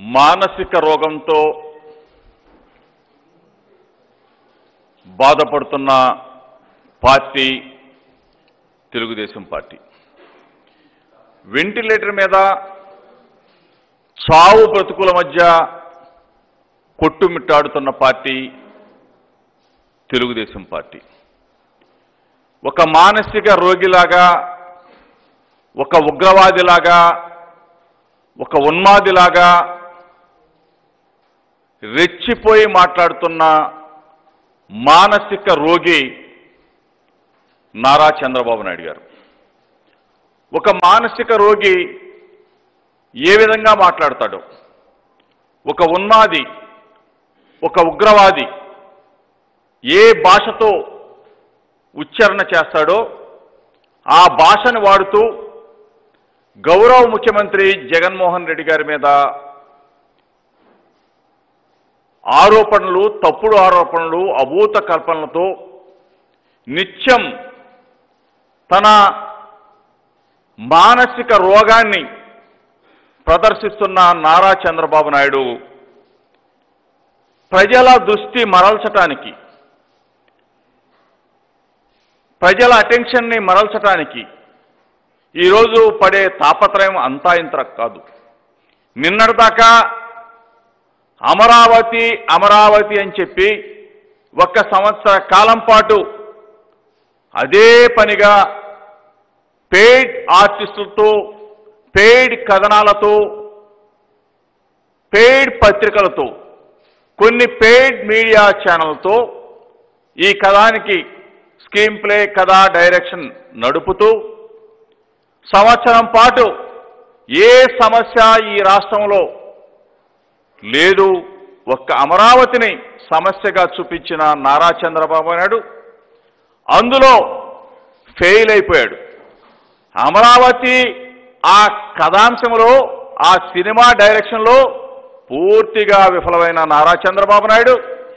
మానసిక రోగంతో బాధపడుతున్న పార్టీ తెలుగుదేశం పార్టీ వెంటిలేటర్ మీద చావు బ్రతుకుల మధ్య కొట్టుమిట్టాడుతున్న పార్టీ తెలుగుదేశం పార్టీ ఒక మానసిక రోగిలాగా ఒక ఉగ్రవాదిలాగా ఒక ఉన్మాదిలాగా రెచ్చిపోయి మాట్లాడుతున్న మానసిక రోగి నారా చంద్రబాబు నాయుడు గారు ఒక మానసిక రోగి ఏ విధంగా మాట్లాడతాడు ఒక ఉన్మాది ఒక ఉగ్రవాది ఏ భాషతో ఉచ్చారణ చేస్తాడో ఆ భాషను వాడుతూ గౌరవ ముఖ్యమంత్రి జగన్మోహన్ రెడ్డి గారి మీద ఆరోపణలు తప్పుడు ఆరోపణలు అభూత కల్పనలతో నిత్యం తన మానసిక రోగాన్ని ప్రదర్శిస్తున్న నారా చంద్రబాబు నాయుడు ప్రజల దృష్టి మరల్చటానికి ప్రజల అటెన్షన్ని మరల్చటానికి ఈరోజు పడే తాపత్రయం అంతా ఇంత కాదు నిన్నటిదాకా అమరావతి అమరావతి అని చెప్పి ఒక్క సంవత్సర కాలం పాటు అదే పనిగా పెయిడ్ ఆర్టిస్టులతో పెయిడ్ కథనాలతో పెయిడ్ పత్రికలతో కొన్ని పెయిడ్ మీడియా ఛానల్తో ఈ కథానికి స్క్రీన్ ప్లే కథ డైరెక్షన్ నడుపుతూ సంవత్సరం పాటు ఏ సమస్య ఈ రాష్ట్రంలో లేదు ఒక్క అమరావతిని సమస్యగా చూపించిన నారా చంద్రబాబు నాయుడు అందులో ఫెయిల్ అయిపోయాడు అమరావతి ఆ కథాంశంలో ఆ సినిమా డైరెక్షన్లో పూర్తిగా విఫలమైన నారా చంద్రబాబు నాయుడు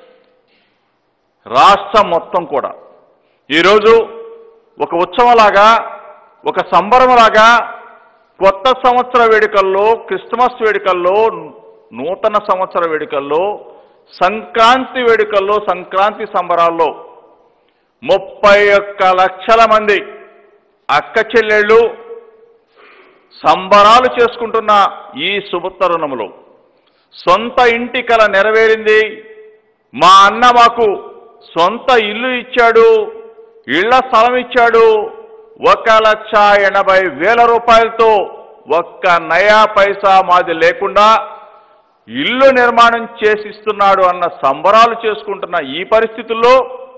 రాష్ట్రం మొత్తం కూడా ఈరోజు ఒక ఉత్సవంలాగా ఒక సంబరంలాగా కొత్త సంవత్సర వేడుకల్లో క్రిస్మస్ వేడుకల్లో నూతన సంవత్సర వేడుకల్లో సంక్రాంతి వేడుకల్లో సంక్రాంతి సంబరాల్లో ముప్పై ఒక్క లక్షల మంది అక్క చెల్లెళ్ళు సంబరాలు చేసుకుంటున్న ఈ శుభతరుణములో సొంత ఇంటి కల నెరవేరింది మా అన్న మాకు సొంత ఇల్లు ఇచ్చాడు ఇళ్ల స్థలం ఇచ్చాడు ఒక లక్ష ఎనభై వేల రూపాయలతో ఒక్క నయా పైసా మాది లేకుండా ఇల్లు నిర్మాణం చేసిస్తున్నాడు అన్న సంబరాలు చేసుకుంటున్న ఈ పరిస్థితుల్లో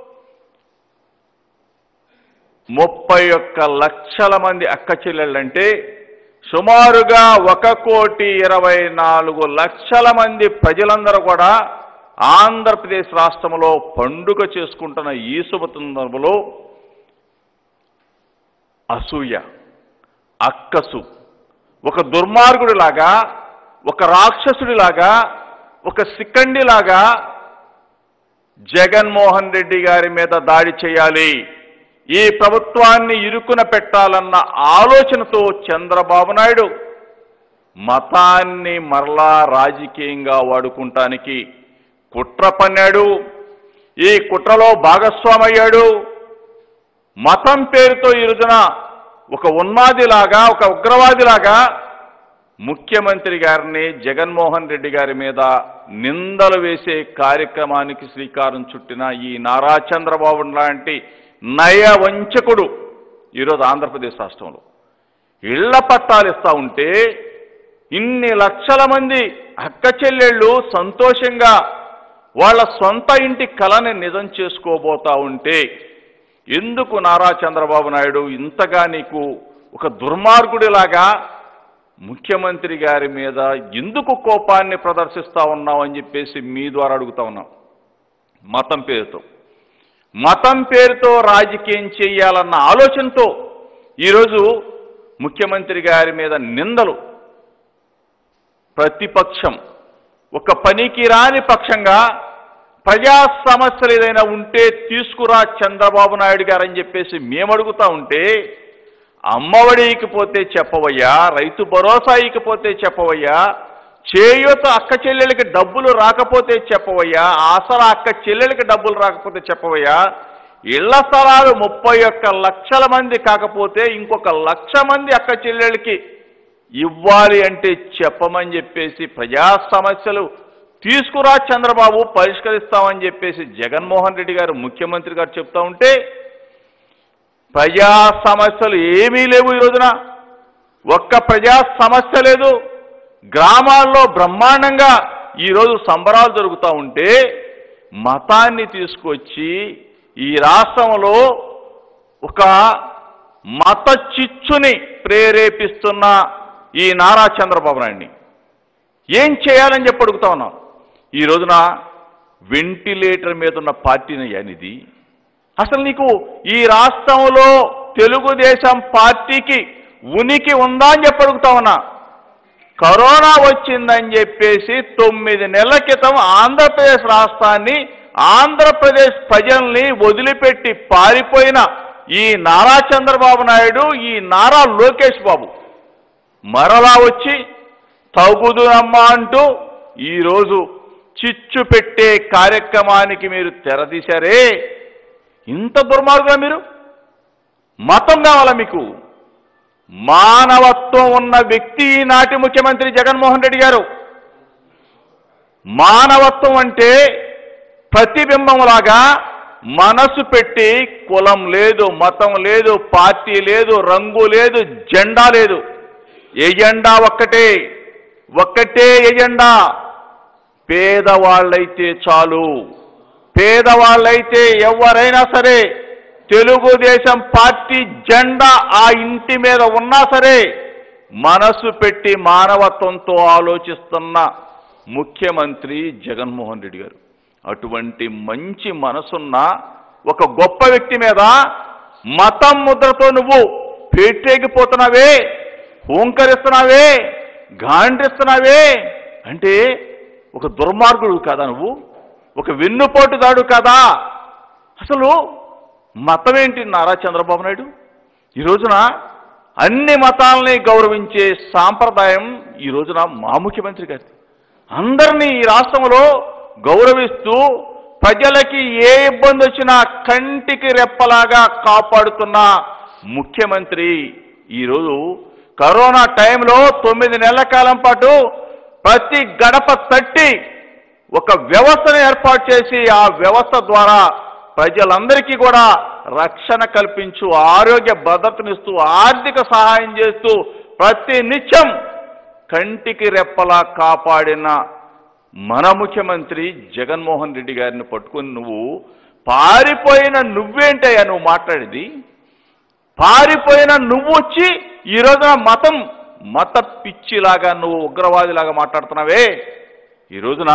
ముప్పై ఒక్క లక్షల మంది అక్క చెల్లెళ్ళంటే సుమారుగా ఒక కోటి ఇరవై నాలుగు లక్షల మంది ప్రజలందరూ కూడా ఆంధ్రప్రదేశ్ రాష్ట్రంలో పండుగ చేసుకుంటున్న ఈ శుభ సందర్భంలో అసూయ అక్కసు ఒక దుర్మార్గుడిలాగా ఒక రాక్షసుడిలాగా ఒక సిక్కండిలాగా జగన్మోహన్ రెడ్డి గారి మీద దాడి చేయాలి ఈ ప్రభుత్వాన్ని ఇరుకున పెట్టాలన్న ఆలోచనతో చంద్రబాబు నాయుడు మతాన్ని మరలా రాజకీయంగా వాడుకుంటానికి కుట్ర పన్నాడు ఈ కుట్రలో భాగస్వామయ్యాడు మతం పేరుతో ఈ రోజున ఒక ఉన్మాదిలాగా ఒక ఉగ్రవాదిలాగా ముఖ్యమంత్రి గారిని జగన్మోహన్ రెడ్డి గారి మీద నిందలు వేసే కార్యక్రమానికి శ్రీకారం చుట్టిన ఈ నారా చంద్రబాబు లాంటి నయ వంచకుడు ఈరోజు ఆంధ్రప్రదేశ్ రాష్ట్రంలో ఇళ్ల పట్టాలు ఇస్తా ఉంటే ఇన్ని లక్షల మంది అక్క చెల్లెళ్ళు సంతోషంగా వాళ్ళ సొంత ఇంటి కళని నిజం చేసుకోబోతా ఉంటే ఎందుకు నారా చంద్రబాబు నాయుడు ఇంతగా నీకు ఒక దుర్మార్గుడిలాగా ముఖ్యమంత్రి గారి మీద ఎందుకు కోపాన్ని ప్రదర్శిస్తా ఉన్నావు అని చెప్పేసి మీ ద్వారా అడుగుతా ఉన్నాం మతం పేరుతో మతం పేరుతో రాజకీయం చేయాలన్న ఆలోచనతో ఈరోజు ముఖ్యమంత్రి గారి మీద నిందలు ప్రతిపక్షం ఒక పనికి రాని పక్షంగా ప్రజా సమస్యలు ఏదైనా ఉంటే తీసుకురా చంద్రబాబు నాయుడు గారు అని చెప్పేసి మేము అడుగుతా ఉంటే అమ్మఒడి ఇకపోతే చెప్పవయ్యా రైతు భరోసా ఇకపోతే చెప్పవయ్యా చేయూత అక్క చెల్లెలకి డబ్బులు రాకపోతే చెప్పవయ్యా ఆసరా అక్క చెల్లెలకి డబ్బులు రాకపోతే చెప్పవయ్యా ఇళ్ల స్థలాలు ముప్పై ఒక్క లక్షల మంది కాకపోతే ఇంకొక లక్ష మంది అక్క చెల్లెలకి ఇవ్వాలి అంటే చెప్పమని చెప్పేసి ప్రజా సమస్యలు తీసుకురా చంద్రబాబు పరిష్కరిస్తామని చెప్పేసి జగన్మోహన్ రెడ్డి గారు ముఖ్యమంత్రి గారు చెప్తా ఉంటే ప్రజా సమస్యలు ఏమీ లేవు ఈ రోజున ఒక్క ప్రజా సమస్య లేదు గ్రామాల్లో బ్రహ్మాండంగా ఈరోజు సంబరాలు జరుగుతూ ఉంటే మతాన్ని తీసుకొచ్చి ఈ రాష్ట్రంలో ఒక మత చిచ్చుని ప్రేరేపిస్తున్న ఈ నారా చంద్రబాబు నాయుడిని ఏం చేయాలని చెప్పి అడుగుతా ఉన్నాం ఈ రోజున వెంటిలేటర్ మీద ఉన్న పార్టీని అనేది అసలు నీకు ఈ రాష్ట్రంలో తెలుగుదేశం పార్టీకి ఉనికి ఉందా అని చెప్పి అడుగుతా ఉన్నా కరోనా వచ్చిందని చెప్పేసి తొమ్మిది నెలల క్రితం ఆంధ్రప్రదేశ్ రాష్ట్రాన్ని ఆంధ్రప్రదేశ్ ప్రజల్ని వదిలిపెట్టి పారిపోయిన ఈ నారా చంద్రబాబు నాయుడు ఈ నారా లోకేష్ బాబు మరలా వచ్చి తగుదునమ్మా అంటూ ఈరోజు చిచ్చు పెట్టే కార్యక్రమానికి మీరు తెరదీశారే ఇంత దుర్మార్గులా మీరు మతం కావాలా మీకు మానవత్వం ఉన్న వ్యక్తి ఈనాటి ముఖ్యమంత్రి జగన్మోహన్ రెడ్డి గారు మానవత్వం అంటే ప్రతిబింబంలాగా మనసు పెట్టి కులం లేదు మతం లేదు పార్టీ లేదు రంగు లేదు జెండా లేదు ఎజెండా ఒక్కటే ఒక్కటే ఎజెండా పేదవాళ్ళైతే చాలు పేదవాళ్ళైతే ఎవరైనా సరే తెలుగుదేశం పార్టీ జెండా ఆ ఇంటి మీద ఉన్నా సరే మనసు పెట్టి మానవత్వంతో ఆలోచిస్తున్న ముఖ్యమంత్రి జగన్మోహన్ రెడ్డి గారు అటువంటి మంచి మనసున్న ఒక గొప్ప వ్యక్తి మీద మతం ముద్రతో నువ్వు పేటేగిపోతున్నావే హూంకరిస్తున్నావే గాండ్రిస్తున్నావే అంటే ఒక దుర్మార్గుడు కాదా నువ్వు ఒక వెన్నుపోటుదాడు కాదా అసలు మతం ఏంటి నారా చంద్రబాబు నాయుడు ఈ రోజున అన్ని మతాలని గౌరవించే సాంప్రదాయం ఈ రోజున మా ముఖ్యమంత్రి గారి అందరినీ ఈ రాష్ట్రంలో గౌరవిస్తూ ప్రజలకి ఏ ఇబ్బంది వచ్చినా కంటికి రెప్పలాగా కాపాడుతున్న ముఖ్యమంత్రి ఈరోజు కరోనా టైంలో తొమ్మిది నెలల కాలం పాటు ప్రతి గడప తట్టి ఒక వ్యవస్థను ఏర్పాటు చేసి ఆ వ్యవస్థ ద్వారా ప్రజలందరికీ కూడా రక్షణ కల్పించు ఆరోగ్య భద్రతనిస్తూ ఆర్థిక సహాయం చేస్తూ ప్రతి నిత్యం కంటికి రెప్పలా కాపాడిన మన ముఖ్యమంత్రి జగన్మోహన్ రెడ్డి గారిని పట్టుకొని నువ్వు పారిపోయిన నువ్వేంటయ్యా నువ్వు మాట్లాడేది పారిపోయిన నువ్వు వచ్చి ఈ రోజున మతం మత పిచ్చిలాగా నువ్వు ఉగ్రవాదిలాగా మాట్లాడుతున్నావే ఈ రోజున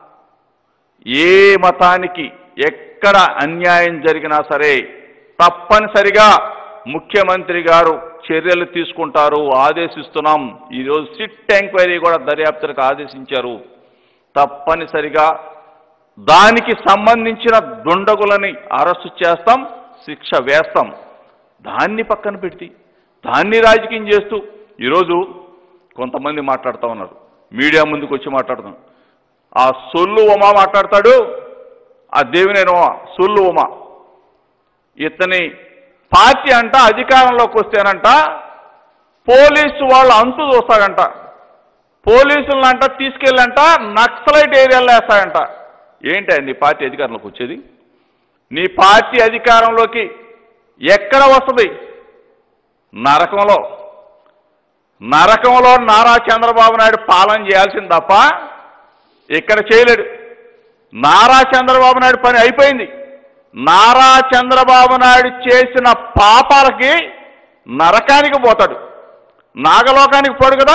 ఏ మతానికి ఎక్కడ అన్యాయం జరిగినా సరే తప్పనిసరిగా ముఖ్యమంత్రి గారు చర్యలు తీసుకుంటారు ఆదేశిస్తున్నాం ఈరోజు సిట్ ఎంక్వైరీ కూడా దర్యాప్తులకు ఆదేశించారు తప్పనిసరిగా దానికి సంబంధించిన దుండగులని అరెస్టు చేస్తాం శిక్ష వేస్తాం దాన్ని పక్కన పెట్టి దాన్ని రాజకీయం చేస్తూ ఈరోజు కొంతమంది మాట్లాడుతూ ఉన్నారు మీడియా ముందుకు వచ్చి మాట్లాడుతాం ఆ సొల్లు ఉమా మాట్లాడతాడు ఆ దేవినేని ఉమా సొల్లు ఉమా ఇతని పార్టీ అంట అధికారంలోకి వస్తేనంట పోలీసు వాళ్ళు అంతు చూస్తాడంట పోలీసులను అంట తీసుకెళ్ళంట నక్సలైట్ ఏరియాలో వేస్తాడంట ఏంటి నీ పార్టీ అధికారంలోకి వచ్చేది నీ పార్టీ అధికారంలోకి ఎక్కడ వస్తుంది నరకంలో నరకంలో నారా చంద్రబాబు నాయుడు పాలన చేయాల్సింది తప్ప ఇక్కడ చేయలేడు నారా చంద్రబాబు నాయుడు పని అయిపోయింది నారా చంద్రబాబు నాయుడు చేసిన పాపాలకి నరకానికి పోతాడు నాగలోకానికి పోడు కదా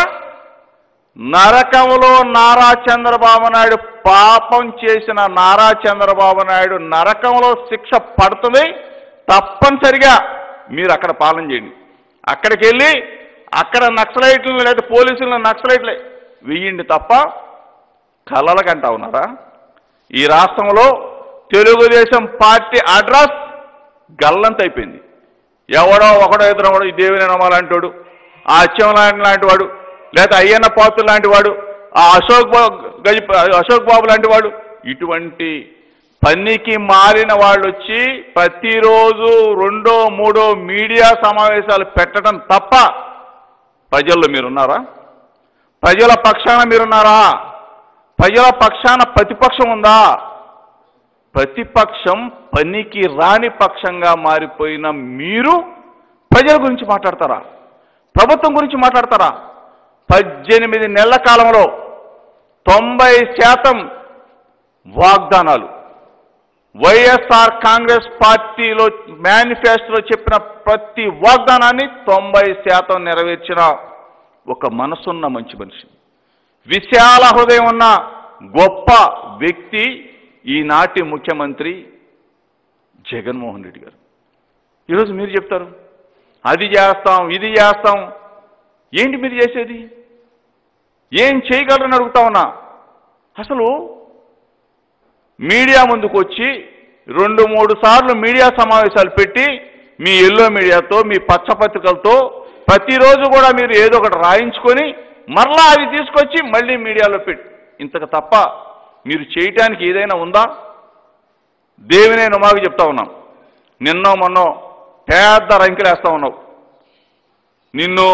నరకంలో నారా చంద్రబాబు నాయుడు పాపం చేసిన నారా చంద్రబాబు నాయుడు నరకంలో శిక్ష పడుతుంది తప్పనిసరిగా మీరు అక్కడ పాలన చేయండి అక్కడికి వెళ్ళి అక్కడ నక్సలైట్లను లేదా పోలీసులను నక్సలైట్లే వెయ్యండి తప్ప కలలకంటా ఉన్నారా ఈ రాష్ట్రంలో తెలుగుదేశం పార్టీ అడ్రస్ గల్లంత అయిపోయింది ఎవడో ఒకడో ఇద్దరు ఒకడో ఈ దేవిని నమ్మాలంటాడు ఆ అచ్చం లాంటి లాంటి వాడు లేదా అయ్యన్న పాత్ర లాంటి వాడు ఆ అశోక్ బాబు గజ అశోక్ బాబు లాంటి వాడు ఇటువంటి పనికి మారిన వాళ్ళు వచ్చి ప్రతిరోజు రెండో మూడో మీడియా సమావేశాలు పెట్టడం తప్ప ప్రజల్లో మీరున్నారా ప్రజల పక్షాన మీరున్నారా ప్రజల పక్షాన ప్రతిపక్షం ఉందా ప్రతిపక్షం పనికి రాని పక్షంగా మారిపోయిన మీరు ప్రజల గురించి మాట్లాడతారా ప్రభుత్వం గురించి మాట్లాడతారా పద్దెనిమిది నెలల కాలంలో తొంభై శాతం వాగ్దానాలు వైఎస్ఆర్ కాంగ్రెస్ పార్టీలో మేనిఫెస్టోలో చెప్పిన ప్రతి వాగ్దానాన్ని తొంభై శాతం నెరవేర్చిన ఒక మనసున్న మంచి మనిషి విశాల హృదయం ఉన్న గొప్ప వ్యక్తి ఈనాటి ముఖ్యమంత్రి జగన్మోహన్ రెడ్డి గారు ఈరోజు మీరు చెప్తారు అది చేస్తాం ఇది చేస్తాం ఏంటి మీరు చేసేది ఏం చేయగలరని అడుగుతా ఉన్నా అసలు మీడియా ముందుకు వచ్చి రెండు మూడు సార్లు మీడియా సమావేశాలు పెట్టి మీ ఎల్లో మీడియాతో మీ పచ్చపత్రికలతో ప్రతిరోజు కూడా మీరు ఏదో ఒకటి రాయించుకొని మరలా అవి తీసుకొచ్చి మళ్ళీ మీడియాలో పెట్టి ఇంతకు తప్ప మీరు చేయటానికి ఏదైనా ఉందా దేవినే మాకు చెప్తా ఉన్నాం నిన్నో మొన్నో పెద్ద రంకెలేస్తా ఉన్నావు నిన్ను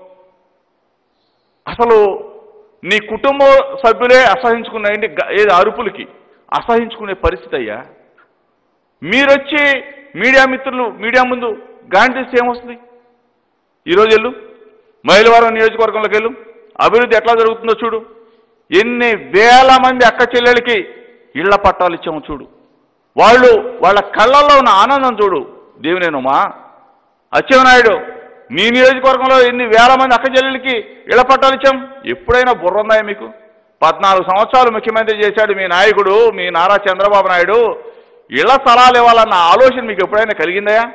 అసలు నీ కుటుంబ సభ్యులే అసహించుకున్నాయండి గ- ఏది అరుపులకి అసహించుకునే పరిస్థితి అయ్యా మీరొచ్చి మీడియా మిత్రులు మీడియా ముందు గాంధీస్తే ఏమొస్తుంది ఈరోజు వెళ్ళు మైలవరం నియోజకవర్గంలోకి వెళ్ళు అభివృద్ధి ఎట్లా జరుగుతుందో చూడు ఎన్ని వేల మంది అక్క చెల్లెలకి ఇళ్ల పట్టాలు ఇచ్చాము చూడు వాళ్ళు వాళ్ళ కళ్ళల్లో ఉన్న ఆనందం చూడు దేవునేనమ్మా అచ్చెన్నాయుడు నీ నియోజకవర్గంలో ఎన్ని వేల మంది అక్క చెల్లెలకి ఇళ్ల పట్టాలు ఇచ్చాం ఎప్పుడైనా బుర్ర ఉందా మీకు పద్నాలుగు సంవత్సరాలు ముఖ్యమంత్రి చేశాడు మీ నాయకుడు మీ నారా చంద్రబాబు నాయుడు ఇళ్ల స్థలాలు ఇవ్వాలన్న ఆలోచన మీకు ఎప్పుడైనా కలిగిందయా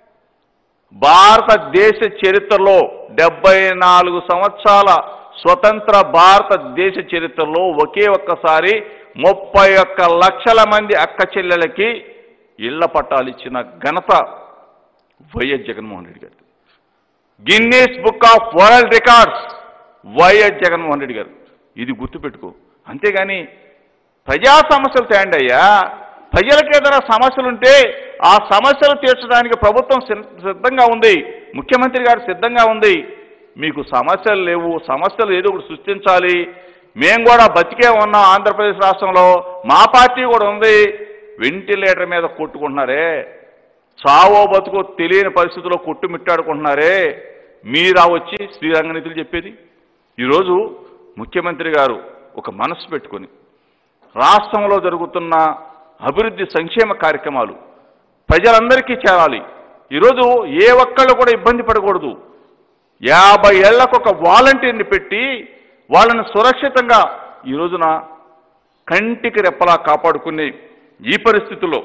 భారతదేశ చరిత్రలో డెబ్బై నాలుగు సంవత్సరాల స్వతంత్ర భారతదేశ చరిత్రలో ఒకే ఒక్కసారి ముప్పై ఒక్క లక్షల మంది అక్క చెల్లెలకి ఇళ్ల పట్టాలు ఇచ్చిన ఘనత వైఎస్ జగన్మోహన్ రెడ్డి గారు Guinness book of world records YS Jaganmohan Reddy గారు ఇది గుర్తుపెట్టుకో అంతేగాని ప్రజా సమస్యలు తేండి అయ్యా ప్రజలకు ఏదైనా సమస్యలు ఉంటే ఆ సమస్యలు తీర్చడానికి ప్రభుత్వం సిద్ధ- సిద్ధంగా ఉంది ముఖ్యమంత్రి గారు సిద్ధంగా ఉంది మీకు సమస్యలు లేవు సమస్యలు ఏదో ఒకటి సృష్టించాలి మేము కూడా బతికే ఉన్నాం ఆంధ్రప్రదేశ్ రాష్ట్రంలో మా పార్టీ కూడా ఉంది వెంటిలేటర్ మీద కొట్టుకుంటున్నారే చావో బతుకో తెలియని పరిస్థితుల్లో కొట్టుమిట్టాడుకుంటున్నారే మీరా వచ్చి శ్రీరంగనీతులు చెప్పేది ఈరోజు ముఖ్యమంత్రి గారు ఒక మనసు పెట్టుకొని రాష్ట్రంలో జరుగుతున్న అభివృద్ధి సంక్షేమ కార్యక్రమాలు ప్రజలందరికీ చేరాలి ఈరోజు ఏ ఒక్కళ్ళు కూడా ఇబ్బంది పడకూడదు యాభై ఏళ్లకు ఒక వాలంటీర్ని పెట్టి వాళ్ళని సురక్షితంగా ఈ రోజున కంటికి రెప్పలా కాపాడుకునే ఈ పరిస్థితుల్లో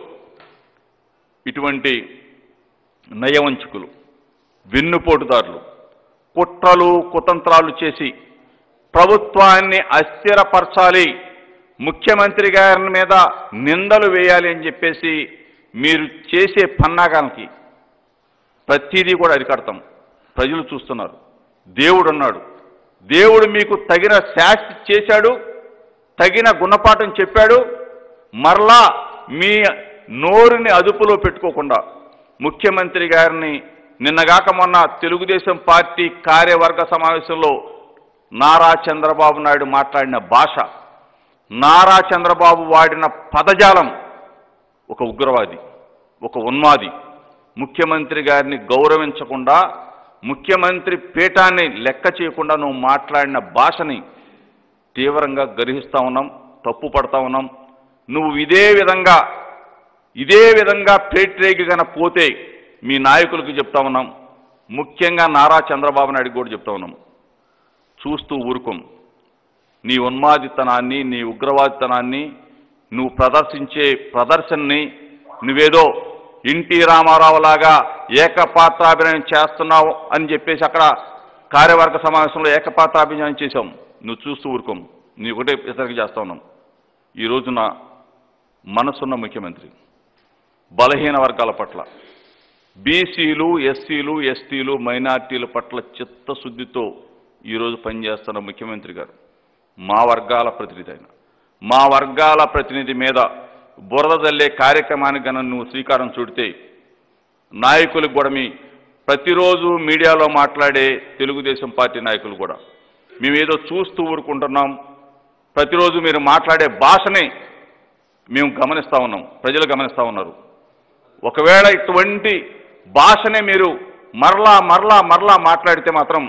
ఇటువంటి నయవంచకులు వెన్నుపోటుదారులు కుట్రలు కుతంత్రాలు చేసి ప్రభుత్వాన్ని అస్థిరపరచాలి ముఖ్యమంత్రి గారి మీద నిందలు వేయాలి అని చెప్పేసి మీరు చేసే పన్నాగానికి ప్రతిదీ కూడా అరికడతాం ప్రజలు చూస్తున్నారు దేవుడు అన్నాడు దేవుడు మీకు తగిన శాస్తి చేశాడు తగిన గుణపాఠం చెప్పాడు మరలా మీ నోరుని అదుపులో పెట్టుకోకుండా ముఖ్యమంత్రి గారిని నిన్నగాక మొన్న తెలుగుదేశం పార్టీ కార్యవర్గ సమావేశంలో నారా చంద్రబాబు నాయుడు మాట్లాడిన భాష నారా చంద్రబాబు వాడిన పదజాలం ఒక ఉగ్రవాది ఒక ఉన్మాది ముఖ్యమంత్రి గారిని గౌరవించకుండా ముఖ్యమంత్రి పీఠాన్ని లెక్క చేయకుండా నువ్వు మాట్లాడిన భాషని తీవ్రంగా గర్హిస్తా ఉన్నాం తప్పు పడతా ఉన్నాం నువ్వు ఇదే విధంగా ఇదే విధంగా పేట్రేగి గన పోతే మీ నాయకులకు చెప్తా ఉన్నాం ముఖ్యంగా నారా చంద్రబాబు నాయుడు కూడా చెప్తా ఉన్నాం చూస్తూ ఊరుకోం నీ ఉన్మాదితనాన్ని నీ ఉగ్రవాదితనాన్ని నువ్వు ప్రదర్శించే ప్రదర్శనని నువ్వేదో ఎన్టీ రామారావు లాగా ఏకపాత్రాభినయం చేస్తున్నావు అని చెప్పేసి అక్కడ కార్యవర్గ సమావేశంలో ఏకపాత్రాభినయం చేశాం నువ్వు చూస్తూ ఊరుకోం నీ ఒకటే ఇతరికి చేస్తా ఉన్నాం ఈ రోజున మనసున్న ముఖ్యమంత్రి బలహీన వర్గాల పట్ల బీసీలు ఎస్సీలు ఎస్టీలు మైనార్టీల పట్ల చిత్తశుద్ధితో ఈరోజు పనిచేస్తున్న ముఖ్యమంత్రి గారు మా వర్గాల ప్రతినిధి అయిన మా వర్గాల ప్రతినిధి మీద బురద జల్లే కార్యక్రమానికి గన నువ్వు శ్రీకారం చుడితే నాయకులకు కూడా మీ ప్రతిరోజు మీడియాలో మాట్లాడే తెలుగుదేశం పార్టీ నాయకులు కూడా మేము ఏదో చూస్తూ ఊరుకుంటున్నాం ప్రతిరోజు మీరు మాట్లాడే భాషని మేము గమనిస్తూ ఉన్నాం ప్రజలు గమనిస్తూ ఉన్నారు ఒకవేళ ఇటువంటి భాషనే మీరు మరలా మరలా మరలా మాట్లాడితే మాత్రం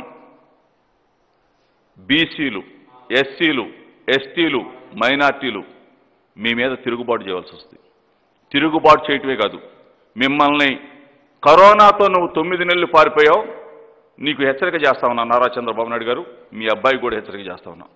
బీసీలు ఎస్సీలు ఎస్టీలు మైనార్టీలు మీ మీద తిరుగుబాటు చేయవలసి వస్తుంది తిరుగుబాటు చేయటమే కాదు మిమ్మల్ని కరోనాతో నువ్వు తొమ్మిది నెలలు పారిపోయావు నీకు హెచ్చరిక చేస్తా ఉన్నా నారా చంద్రబాబు నాయుడు గారు మీ అబ్బాయి కూడా హెచ్చరిక చేస్తా ఉన్నా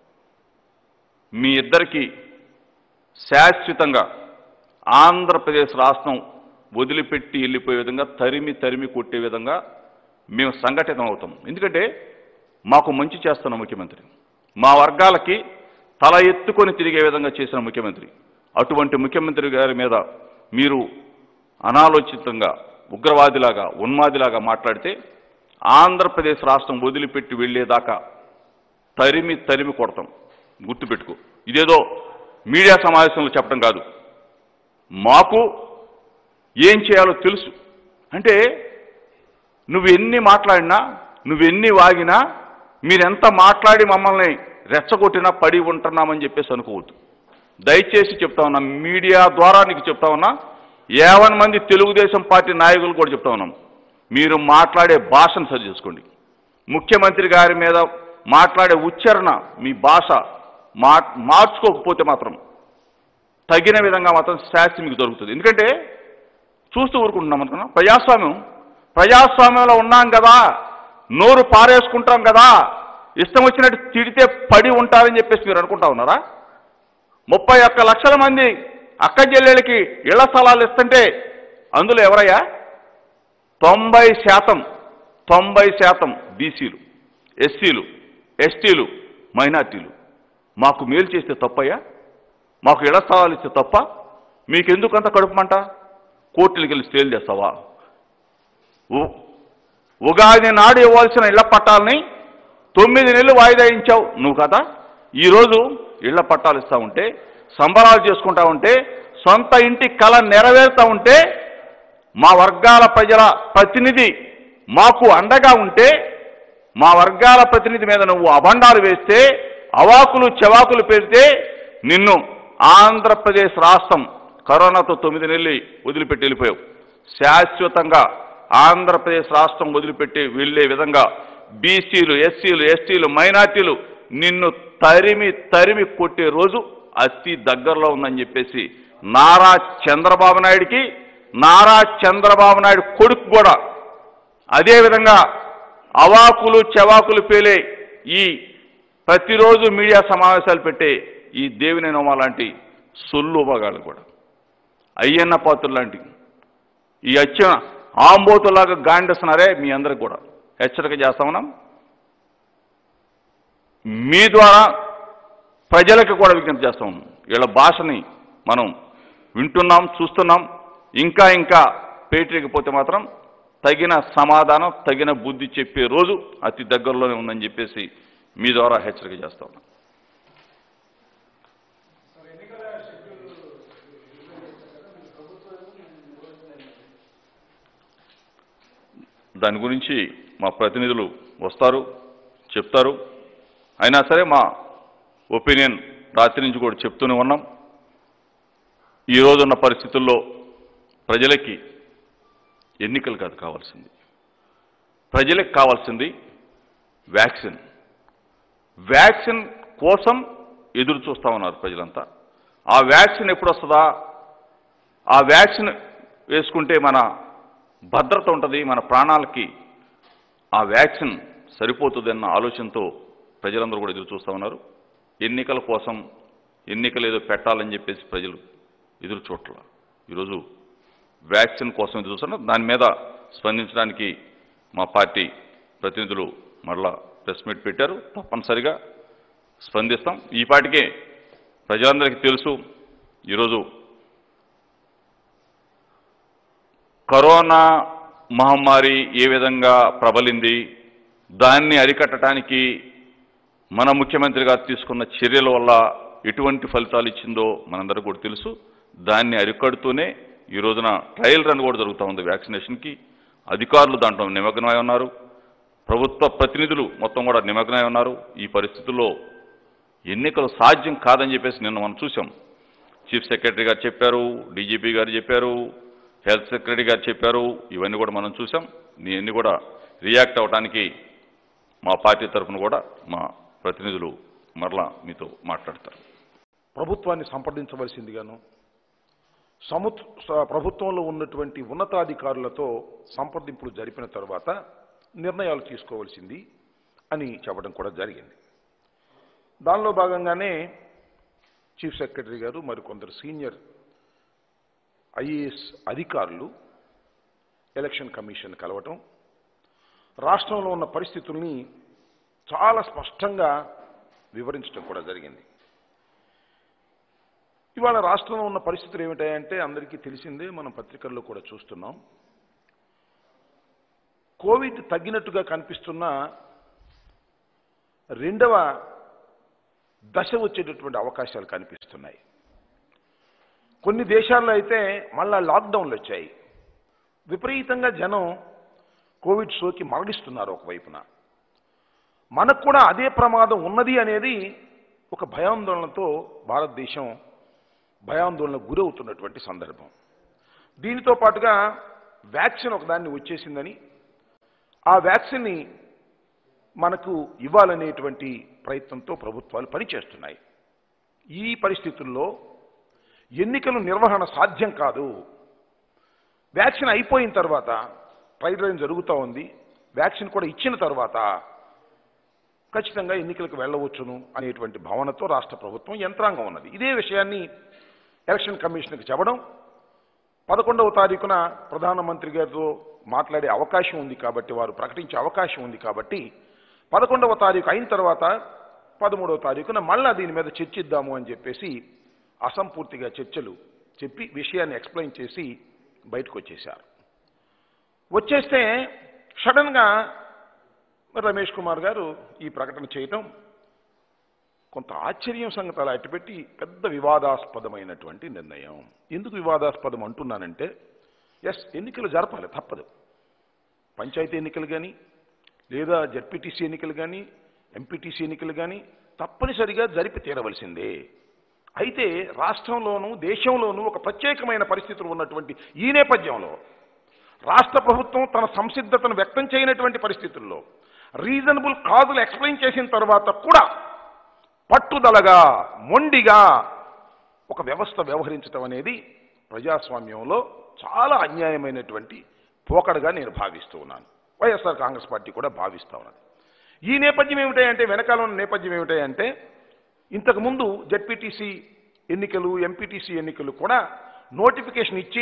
మీ ఇద్దరికి శాశ్వతంగా ఆంధ్రప్రదేశ్ రాష్ట్రం వదిలిపెట్టి వెళ్ళిపోయే విధంగా తరిమి తరిమి కొట్టే విధంగా మేము సంఘటితం అవుతాం ఎందుకంటే మాకు మంచి చేస్తున్న ముఖ్యమంత్రి మా వర్గాలకి తల ఎత్తుకొని తిరిగే విధంగా చేసిన ముఖ్యమంత్రి అటువంటి ముఖ్యమంత్రి గారి మీద మీరు అనాలోచితంగా ఉగ్రవాదిలాగా ఉన్మాదిలాగా మాట్లాడితే ఆంధ్రప్రదేశ్ రాష్ట్రం వదిలిపెట్టి వెళ్ళేదాకా తరిమి తరిమి కొడతాం గుర్తుపెట్టుకో ఇదేదో మీడియా సమావేశంలో చెప్పడం కాదు మాకు ఏం చేయాలో తెలుసు అంటే నువ్వు ఎన్ని మాట్లాడినా నువ్వెన్ని వాగినా మీరెంత మాట్లాడి మమ్మల్ని రెచ్చగొట్టినా పడి ఉంటున్నామని చెప్పేసి అనుకోవద్దు దయచేసి చెప్తా ఉన్నా మీడియా ద్వారా నీకు చెప్తా ఉన్నా యావన్ మంది తెలుగుదేశం పార్టీ నాయకులు కూడా చెప్తా ఉన్నాం మీరు మాట్లాడే భాషను సరి చేసుకోండి ముఖ్యమంత్రి గారి మీద మాట్లాడే ఉచ్చారణ మీ భాష మా మార్చుకోకపోతే మాత్రం తగిన విధంగా మాత్రం శాస్త్రి మీకు దొరుకుతుంది ఎందుకంటే చూస్తూ ఊరుకుంటున్నాం అనుకున్నా ప్రజాస్వామ్యం ప్రజాస్వామ్యంలో ఉన్నాం కదా నోరు పారేసుకుంటాం కదా ఇష్టం వచ్చినట్టు తిడితే పడి ఉంటారని చెప్పేసి మీరు అనుకుంటా ఉన్నారా ముప్పై ఒక్క లక్షల మంది అక్క చెల్లెళ్ళకి ఇళ్ల స్థలాలు ఇస్తుంటే అందులో ఎవరయ్యా తొంభై శాతం తొంభై శాతం బీసీలు ఎస్సీలు ఎస్టీలు మైనార్టీలు మాకు మేలు చేస్తే తప్పయ్యా మాకు ఇళ్ల స్థలాలు ఇస్తే తప్ప మీకెందుకు అంత కడుపుమంట కోర్టులకు వెళ్ళి స్టేలు చేస్తావా ఉ- ఉగాది నాడు ఇవ్వాల్సిన ఇళ్ల పట్టాలని తొమ్మిది నెలలు వాయిదా ఇచ్చావు నువ్వు కదా ఈరోజు ఇళ్ల పట్టాలు ఇస్తా ఉంటే సంబరాలు చేసుకుంటా ఉంటే సొంత ఇంటి కళ నెరవేరుతా ఉంటే మా వర్గాల ప్రజల ప్రతినిధి మాకు అండగా ఉంటే మా వర్గాల ప్రతినిధి మీద నువ్వు అభండాలు వేస్తే అవాకులు చెవాకులు పెడితే నిన్ను ఆంధ్రప్రదేశ్ రాష్ట్రం కరోనాతో తొమ్మిది నెలలు వదిలిపెట్టి వెళ్ళిపోయావు శాశ్వతంగా ఆంధ్రప్రదేశ్ రాష్ట్రం వదిలిపెట్టి వెళ్ళే విధంగా బీసీలు ఎస్సీలు ఎస్టీలు మైనార్టీలు నిన్ను తరిమి తరిమి కొట్టే రోజు అతి దగ్గరలో ఉందని చెప్పేసి నారా చంద్రబాబు నాయుడికి నారా చంద్రబాబు నాయుడు కొడుకు కూడా అదేవిధంగా అవాకులు చెవాకులు పేలే ఈ ప్రతిరోజు మీడియా సమావేశాలు పెట్టే ఈ దేవిని నోమా లాంటి సొల్లు ఉపగాలు కూడా అయ్యన్న పాత్రులు లాంటి ఈ అచ్చిన ఆంబోతులాగా గాండిస్తున్నారే మీ అందరికి కూడా హెచ్చరిక చేస్తా ఉన్నాం మీ ద్వారా ప్రజలకు కూడా విజ్ఞప్తి చేస్తా ఉన్నాం వీళ్ళ భాషని మనం వింటున్నాం చూస్తున్నాం ఇంకా ఇంకా పేటరీకపోతే మాత్రం తగిన సమాధానం తగిన బుద్ధి చెప్పే రోజు అతి దగ్గరలోనే ఉందని చెప్పేసి మీ ద్వారా హెచ్చరిక చేస్తా ఉన్నాం దాని గురించి మా ప్రతినిధులు వస్తారు చెప్తారు అయినా సరే మా ఒపీనియన్ రాత్రి నుంచి కూడా చెప్తూనే ఉన్నాం ఈ రోజున్న పరిస్థితుల్లో ప్రజలకి ఎన్నికలు కాదు కావాల్సింది ప్రజలకు కావాల్సింది వ్యాక్సిన్ వ్యాక్సిన్ కోసం ఎదురు చూస్తా ఉన్నారు ప్రజలంతా ఆ వ్యాక్సిన్ ఎప్పుడు వస్తుందా ఆ వ్యాక్సిన్ వేసుకుంటే మన భద్రత ఉంటుంది మన ప్రాణాలకి ఆ వ్యాక్సిన్ సరిపోతుంది అన్న ఆలోచనతో ప్రజలందరూ కూడా ఎదురు చూస్తూ ఉన్నారు ఎన్నికల కోసం ఎన్నికలు ఏదో పెట్టాలని చెప్పేసి ప్రజలు ఎదురు చూడట్ల ఈరోజు వ్యాక్సిన్ కోసం ఎదురు చూస్తున్నారు దాని మీద స్పందించడానికి మా పార్టీ ప్రతినిధులు మరలా ప్రెస్ మీట్ పెట్టారు తప్పనిసరిగా స్పందిస్తాం ఈ పాటికే ప్రజలందరికీ తెలుసు ఈరోజు కరోనా మహమ్మారి ఏ విధంగా ప్రబలింది దాన్ని అరికట్టడానికి మన ముఖ్యమంత్రి గారు తీసుకున్న చర్యల వల్ల ఎటువంటి ఫలితాలు ఇచ్చిందో మనందరికీ కూడా తెలుసు దాన్ని అరికడుతూనే ఈ రోజున ట్రయల్ రన్ కూడా జరుగుతూ ఉంది వ్యాక్సినేషన్కి అధికారులు దాంట్లో నిమగ్నమై ఉన్నారు ప్రభుత్వ ప్రతినిధులు మొత్తం కూడా నిమగ్నమై ఉన్నారు ఈ పరిస్థితుల్లో ఎన్నికలు సాధ్యం కాదని చెప్పేసి నిన్న మనం చూసాం చీఫ్ సెక్రటరీ గారు చెప్పారు డీజీపీ గారు చెప్పారు హెల్త్ సెక్రటరీ గారు చెప్పారు ఇవన్నీ కూడా మనం చూసాం ఇవన్నీ కూడా రియాక్ట్ అవ్వడానికి మా పార్టీ తరఫున కూడా మా ప్రతినిధులు మరలా మీతో మాట్లాడతారు ప్రభుత్వాన్ని సంప్రదించవలసిందిగాను సముత్ స- ప్రభుత్వంలో ఉన్నటువంటి ఉన్నతాధికారులతో సంప్రదింపులు జరిపిన తర్వాత నిర్ణయాలు తీసుకోవాల్సింది అని చెప్పడం కూడా జరిగింది దానిలో భాగంగానే చీఫ్ సెక్రటరీ గారు మరికొందరు సీనియర్ ఐఏఎస్ అధికారులు ఎలక్షన్ కమిషన్ కలవటం రాష్ట్రంలో ఉన్న పరిస్థితుల్ని చాలా స్పష్టంగా వివరించడం కూడా జరిగింది ఇవాళ రాష్ట్రంలో ఉన్న పరిస్థితులు ఏమిటాయంటే అందరికీ తెలిసిందే మనం పత్రికల్లో కూడా చూస్తున్నాం కోవిడ్ తగ్గినట్టుగా కనిపిస్తున్న రెండవ దశ వచ్చేటటువంటి అవకాశాలు కనిపిస్తున్నాయి కొన్ని దేశాల్లో అయితే మళ్ళా లాక్డౌన్లు వచ్చాయి విపరీతంగా జనం కోవిడ్ సోకి మరణిస్తున్నారు ఒకవైపున మనకు కూడా అదే ప్రమాదం ఉన్నది అనేది ఒక భయాందోళనతో భారతదేశం భయాందోళనకు గురవుతున్నటువంటి సందర్భం దీనితో పాటుగా వ్యాక్సిన్ ఒకదాన్ని వచ్చేసిందని ఆ వ్యాక్సిన్ని మనకు ఇవ్వాలనేటువంటి ప్రయత్నంతో ప్రభుత్వాలు పనిచేస్తున్నాయి ఈ పరిస్థితుల్లో ఎన్నికల నిర్వహణ సాధ్యం కాదు వ్యాక్సిన్ అయిపోయిన తర్వాత ట్రైల్ రన్ జరుగుతూ ఉంది వ్యాక్సిన్ కూడా ఇచ్చిన తర్వాత ఖచ్చితంగా ఎన్నికలకు వెళ్ళవచ్చును అనేటువంటి భావనతో రాష్ట్ర ప్రభుత్వం యంత్రాంగం ఉన్నది ఇదే విషయాన్ని ఎలక్షన్ కమిషన్కి చెప్పడం పదకొండవ తారీఖున ప్రధానమంత్రి గారితో మాట్లాడే అవకాశం ఉంది కాబట్టి వారు ప్రకటించే అవకాశం ఉంది కాబట్టి పదకొండవ తారీఖు అయిన తర్వాత పదమూడవ తారీఖున మళ్ళా దీని మీద చర్చిద్దాము అని చెప్పేసి అసంపూర్తిగా చర్చలు చెప్పి విషయాన్ని ఎక్స్ప్లెయిన్ చేసి బయటకు వచ్చేశారు వచ్చేస్తే సడన్గా రమేష్ కుమార్ గారు ఈ ప్రకటన చేయటం కొంత ఆశ్చర్యం సంగతి అలా అట్టుపెట్టి పెద్ద వివాదాస్పదమైనటువంటి నిర్ణయం ఎందుకు వివాదాస్పదం అంటున్నానంటే ఎస్ ఎన్నికలు జరపాలి తప్పదు పంచాయతీ ఎన్నికలు కానీ లేదా జడ్పీటీసీ ఎన్నికలు కానీ ఎంపీటీసీ ఎన్నికలు కానీ తప్పనిసరిగా జరిపి తీరవలసిందే అయితే రాష్ట్రంలోనూ దేశంలోనూ ఒక ప్రత్యేకమైన పరిస్థితులు ఉన్నటువంటి ఈ నేపథ్యంలో రాష్ట్ర ప్రభుత్వం తన సంసిద్ధతను వ్యక్తం చేయనటువంటి పరిస్థితుల్లో రీజనబుల్ కాజులు ఎక్స్ప్లెయిన్ చేసిన తర్వాత కూడా పట్టుదలగా మొండిగా ఒక వ్యవస్థ వ్యవహరించడం అనేది ప్రజాస్వామ్యంలో చాలా అన్యాయమైనటువంటి పోకడగా నేను భావిస్తూ ఉన్నాను వైఎస్ఆర్ కాంగ్రెస్ పార్టీ కూడా భావిస్తూ ఉన్నది ఈ నేపథ్యం ఏమిటాయంటే వెనకాల ఉన్న నేపథ్యం ఏమిటాయంటే ఇంతకుముందు జడ్పీటీసీ ఎన్నికలు ఎంపీటీసీ ఎన్నికలు కూడా నోటిఫికేషన్ ఇచ్చి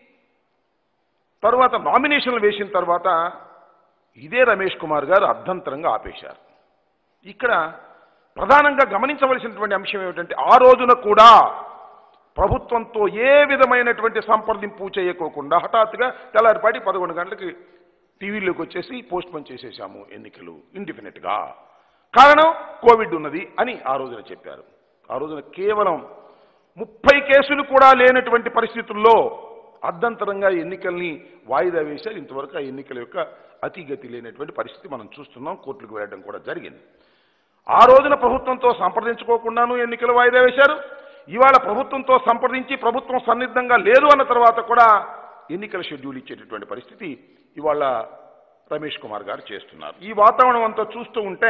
తర్వాత నామినేషన్లు వేసిన తర్వాత ఇదే రమేష్ కుమార్ గారు అర్ధంతరంగా ఆపేశారు ఇక్కడ ప్రధానంగా గమనించవలసినటువంటి అంశం ఏమిటంటే ఆ రోజున కూడా ప్రభుత్వంతో ఏ విధమైనటువంటి సంప్రదింపు చేయకోకుండా హఠాత్తుగా తెల్లారిపాటి పదకొండు గంటలకి టీవీలోకి వచ్చేసి పోస్ట్ పోన్ చేసేసాము ఎన్నికలు ఇండిఫినెట్గా కారణం కోవిడ్ ఉన్నది అని ఆ రోజున చెప్పారు ఆ రోజున కేవలం ముప్పై కేసులు కూడా లేనటువంటి పరిస్థితుల్లో అర్ధంతరంగా ఎన్నికల్ని వాయిదా వేశారు ఇంతవరకు ఆ ఎన్నికల యొక్క అతిగతి లేనటువంటి పరిస్థితి మనం చూస్తున్నాం కోర్టులకు వెళ్ళడం కూడా జరిగింది ఆ రోజున ప్రభుత్వంతో సంప్రదించుకోకుండాను ఎన్నికలు వాయిదా వేశారు ఇవాళ ప్రభుత్వంతో సంప్రదించి ప్రభుత్వం సన్నిద్ధంగా లేదు అన్న తర్వాత కూడా ఎన్నికల షెడ్యూల్ ఇచ్చేటటువంటి పరిస్థితి ఇవాళ రమేష్ కుమార్ గారు చేస్తున్నారు ఈ వాతావరణం అంతా చూస్తూ ఉంటే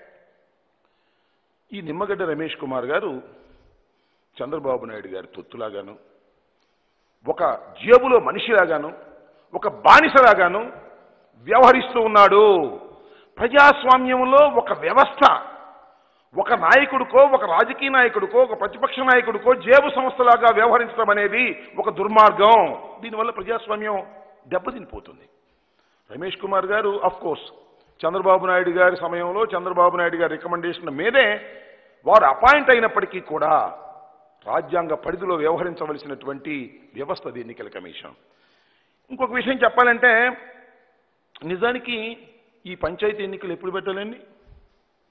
ఈ నిమ్మగడ్డ రమేష్ కుమార్ గారు చంద్రబాబు నాయుడు గారి తొత్తులాగాను ఒక జేబులో మనిషిలాగాను ఒక బానిసలాగాను వ్యవహరిస్తూ ఉన్నాడు ప్రజాస్వామ్యంలో ఒక వ్యవస్థ ఒక నాయకుడికో ఒక రాజకీయ నాయకుడికో ఒక ప్రతిపక్ష నాయకుడికో జేబు సంస్థలాగా వ్యవహరించడం అనేది ఒక దుర్మార్గం దీనివల్ల ప్రజాస్వామ్యం దెబ్బతినిపోతుంది రమేష్ కుమార్ గారు అఫ్ కోర్స్ చంద్రబాబు నాయుడు గారి సమయంలో చంద్రబాబు నాయుడు గారి రికమెండేషన్ మీదే వారు అపాయింట్ అయినప్పటికీ కూడా రాజ్యాంగ పరిధిలో వ్యవహరించవలసినటువంటి వ్యవస్థ అది ఎన్నికల కమిషన్ ఇంకొక విషయం చెప్పాలంటే నిజానికి ఈ పంచాయతీ ఎన్నికలు ఎప్పుడు పెట్టాలండి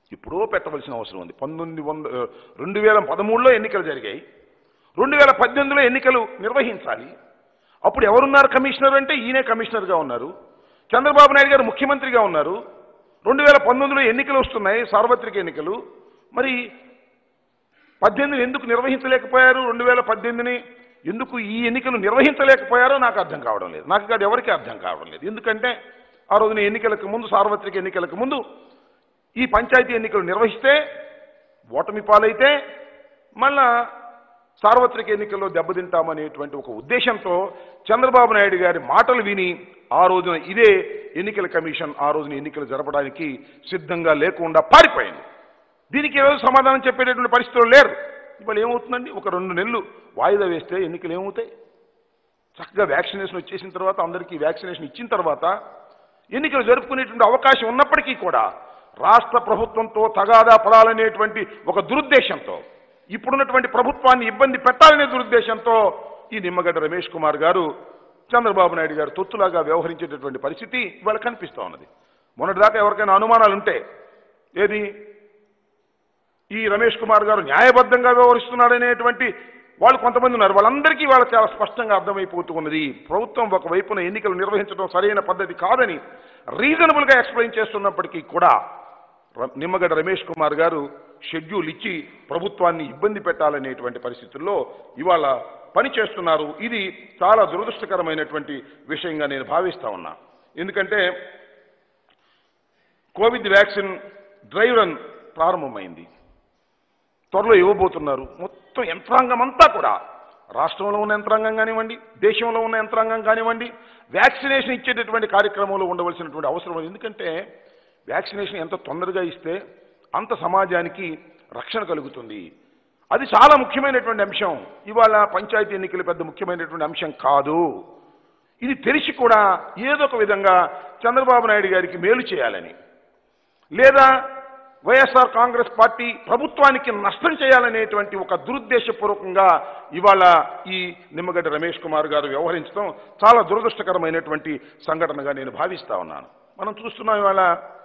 ఇప్పుడో పెట్టవలసిన అవసరం ఉంది పంతొమ్మిది వంద రెండు వేల పదమూడులో ఎన్నికలు జరిగాయి రెండు వేల పద్దెనిమిదిలో ఎన్నికలు నిర్వహించాలి అప్పుడు ఎవరున్నారు కమిషనర్ అంటే ఈయనే కమిషనర్గా ఉన్నారు చంద్రబాబు నాయుడు గారు ముఖ్యమంత్రిగా ఉన్నారు రెండు వేల పంతొమ్మిదిలో ఎన్నికలు వస్తున్నాయి సార్వత్రిక ఎన్నికలు మరి పద్దెనిమిది ఎందుకు నిర్వహించలేకపోయారు రెండు వేల పద్దెనిమిదిని ఎందుకు ఈ ఎన్నికలు నిర్వహించలేకపోయారో నాకు అర్థం కావడం లేదు నాకు కాదు ఎవరికి అర్థం కావడం లేదు ఎందుకంటే ఆ రోజున ఎన్నికలకు ముందు సార్వత్రిక ఎన్నికలకు ముందు ఈ పంచాయతీ ఎన్నికలు నిర్వహిస్తే ఓటమి పాలైతే మళ్ళా సార్వత్రిక ఎన్నికల్లో దెబ్బతింటామనేటువంటి ఒక ఉద్దేశంతో చంద్రబాబు నాయుడు గారి మాటలు విని ఆ రోజున ఇదే ఎన్నికల కమిషన్ ఆ రోజున ఎన్నికలు జరపడానికి సిద్ధంగా లేకుండా పారిపోయింది దీనికి ఈరోజు సమాధానం చెప్పేటటువంటి పరిస్థితులు లేరు ఇవాళ ఏమవుతుందండి ఒక రెండు నెలలు వాయిదా వేస్తే ఎన్నికలు ఏమవుతాయి చక్కగా వ్యాక్సినేషన్ వచ్చేసిన తర్వాత అందరికీ వ్యాక్సినేషన్ ఇచ్చిన తర్వాత ఎన్నికలు జరుపుకునేటువంటి అవకాశం ఉన్నప్పటికీ కూడా రాష్ట్ర ప్రభుత్వంతో తగాదా పడాలనేటువంటి ఒక దురుద్దేశంతో ఇప్పుడున్నటువంటి ప్రభుత్వాన్ని ఇబ్బంది పెట్టాలనే దురుద్దేశంతో ఈ నిమ్మగడ్డ రమేష్ కుమార్ గారు చంద్రబాబు నాయుడు గారు తొత్తులాగా వ్యవహరించేటటువంటి పరిస్థితి ఇవాళ కనిపిస్తూ ఉన్నది మొన్నటిదాకా ఎవరికైనా అనుమానాలు ఉంటే ఏది ఈ రమేష్ కుమార్ గారు న్యాయబద్ధంగా వ్యవహరిస్తున్నాడనేటువంటి వాళ్ళు కొంతమంది ఉన్నారు వాళ్ళందరికీ వాళ్ళ చాలా స్పష్టంగా అర్థమైపోతూ ఉన్నది ప్రభుత్వం ఒకవైపున ఎన్నికలు నిర్వహించడం సరైన పద్ధతి కాదని రీజనబుల్గా ఎక్స్ప్లెయిన్ చేస్తున్నప్పటికీ కూడా ర- నిమ్మగడ్డ రమేష్ కుమార్ గారు షెడ్యూల్ ఇచ్చి ప్రభుత్వాన్ని ఇబ్బంది పెట్టాలనేటువంటి పరిస్థితుల్లో ఇవాళ పని చేస్తున్నారు ఇది చాలా దురదృష్టకరమైనటువంటి విషయంగా నేను భావిస్తా ఉన్నా ఎందుకంటే కోవిడ్ వ్యాక్సిన్ డ్రైవ్ రన్ ప్రారంభమైంది త్వరలో ఇవ్వబోతున్నారు మొత్తం యంత్రాంగం అంతా కూడా రాష్ట్రంలో ఉన్న యంత్రాంగం కానివ్వండి దేశంలో ఉన్న యంత్రాంగం కానివ్వండి వ్యాక్సినేషన్ ఇచ్చేటటువంటి కార్యక్రమంలో ఉండవలసినటువంటి అవసరం ఉంది ఎందుకంటే వ్యాక్సినేషన్ ఎంత తొందరగా ఇస్తే అంత సమాజానికి రక్షణ కలుగుతుంది అది చాలా ముఖ్యమైనటువంటి అంశం ఇవాళ పంచాయతీ ఎన్నికలు పెద్ద ముఖ్యమైనటువంటి అంశం కాదు ఇది తెలిసి కూడా ఏదో ఒక విధంగా చంద్రబాబు నాయుడు గారికి మేలు చేయాలని లేదా వైఎస్ఆర్ కాంగ్రెస్ పార్టీ ప్రభుత్వానికి నష్టం చేయాలనేటువంటి ఒక దురుద్దేశపూర్వకంగా ఇవాళ ఈ నిమ్మగడ్డ రమేష్ కుమార్ గారు వ్యవహరించడం చాలా దురదృష్టకరమైనటువంటి సంఘటనగా నేను భావిస్తా ఉన్నాను మనం చూస్తున్నాం ఇవాళ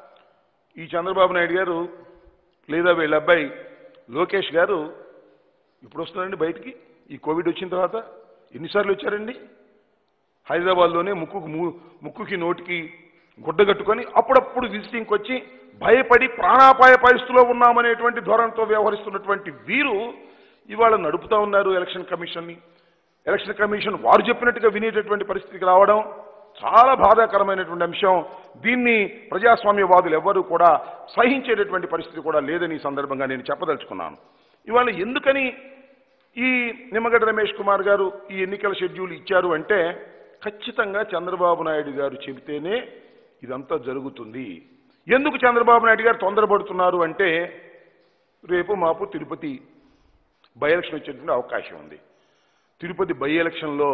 ఈ చంద్రబాబు నాయుడు గారు లేదా వీళ్ళ అబ్బాయి లోకేష్ గారు ఇప్పుడు వస్తున్నారండి బయటికి ఈ కోవిడ్ వచ్చిన తర్వాత ఎన్నిసార్లు వచ్చారండి హైదరాబాద్లోనే ముక్కుకు ము- ముక్కుకి నోటికి గుడ్డ కట్టుకొని అప్పుడప్పుడు విజిటింగ్కి వచ్చి భయపడి ప్రాణాపాయ పరిస్థితిలో ఉన్నామనేటువంటి ధోరణితో వ్యవహరిస్తున్నటువంటి వీరు ఇవాళ నడుపుతా ఉన్నారు ఎలక్షన్ కమిషన్ని ఎలక్షన్ కమిషన్ వారు చెప్పినట్టుగా వినేటటువంటి పరిస్థితికి రావడం చాలా బాధాకరమైనటువంటి అంశం దీన్ని ప్రజాస్వామ్యవాదులు ఎవ్వరూ కూడా సహించేటటువంటి పరిస్థితి కూడా లేదని ఈ సందర్భంగా నేను చెప్పదలుచుకున్నాను ఇవాళ ఎందుకని ఈ నిమ్మగడ్డ రమేష్ కుమార్ గారు ఈ ఎన్నికల షెడ్యూల్ ఇచ్చారు అంటే ఖచ్చితంగా చంద్రబాబు నాయుడు గారు చెబితేనే ఇదంతా జరుగుతుంది ఎందుకు చంద్రబాబు నాయుడు గారు తొందరపడుతున్నారు అంటే రేపు మాపు తిరుపతి బై ఎలక్షన్ వచ్చేటువంటి అవకాశం ఉంది తిరుపతి బై ఎలక్షన్లో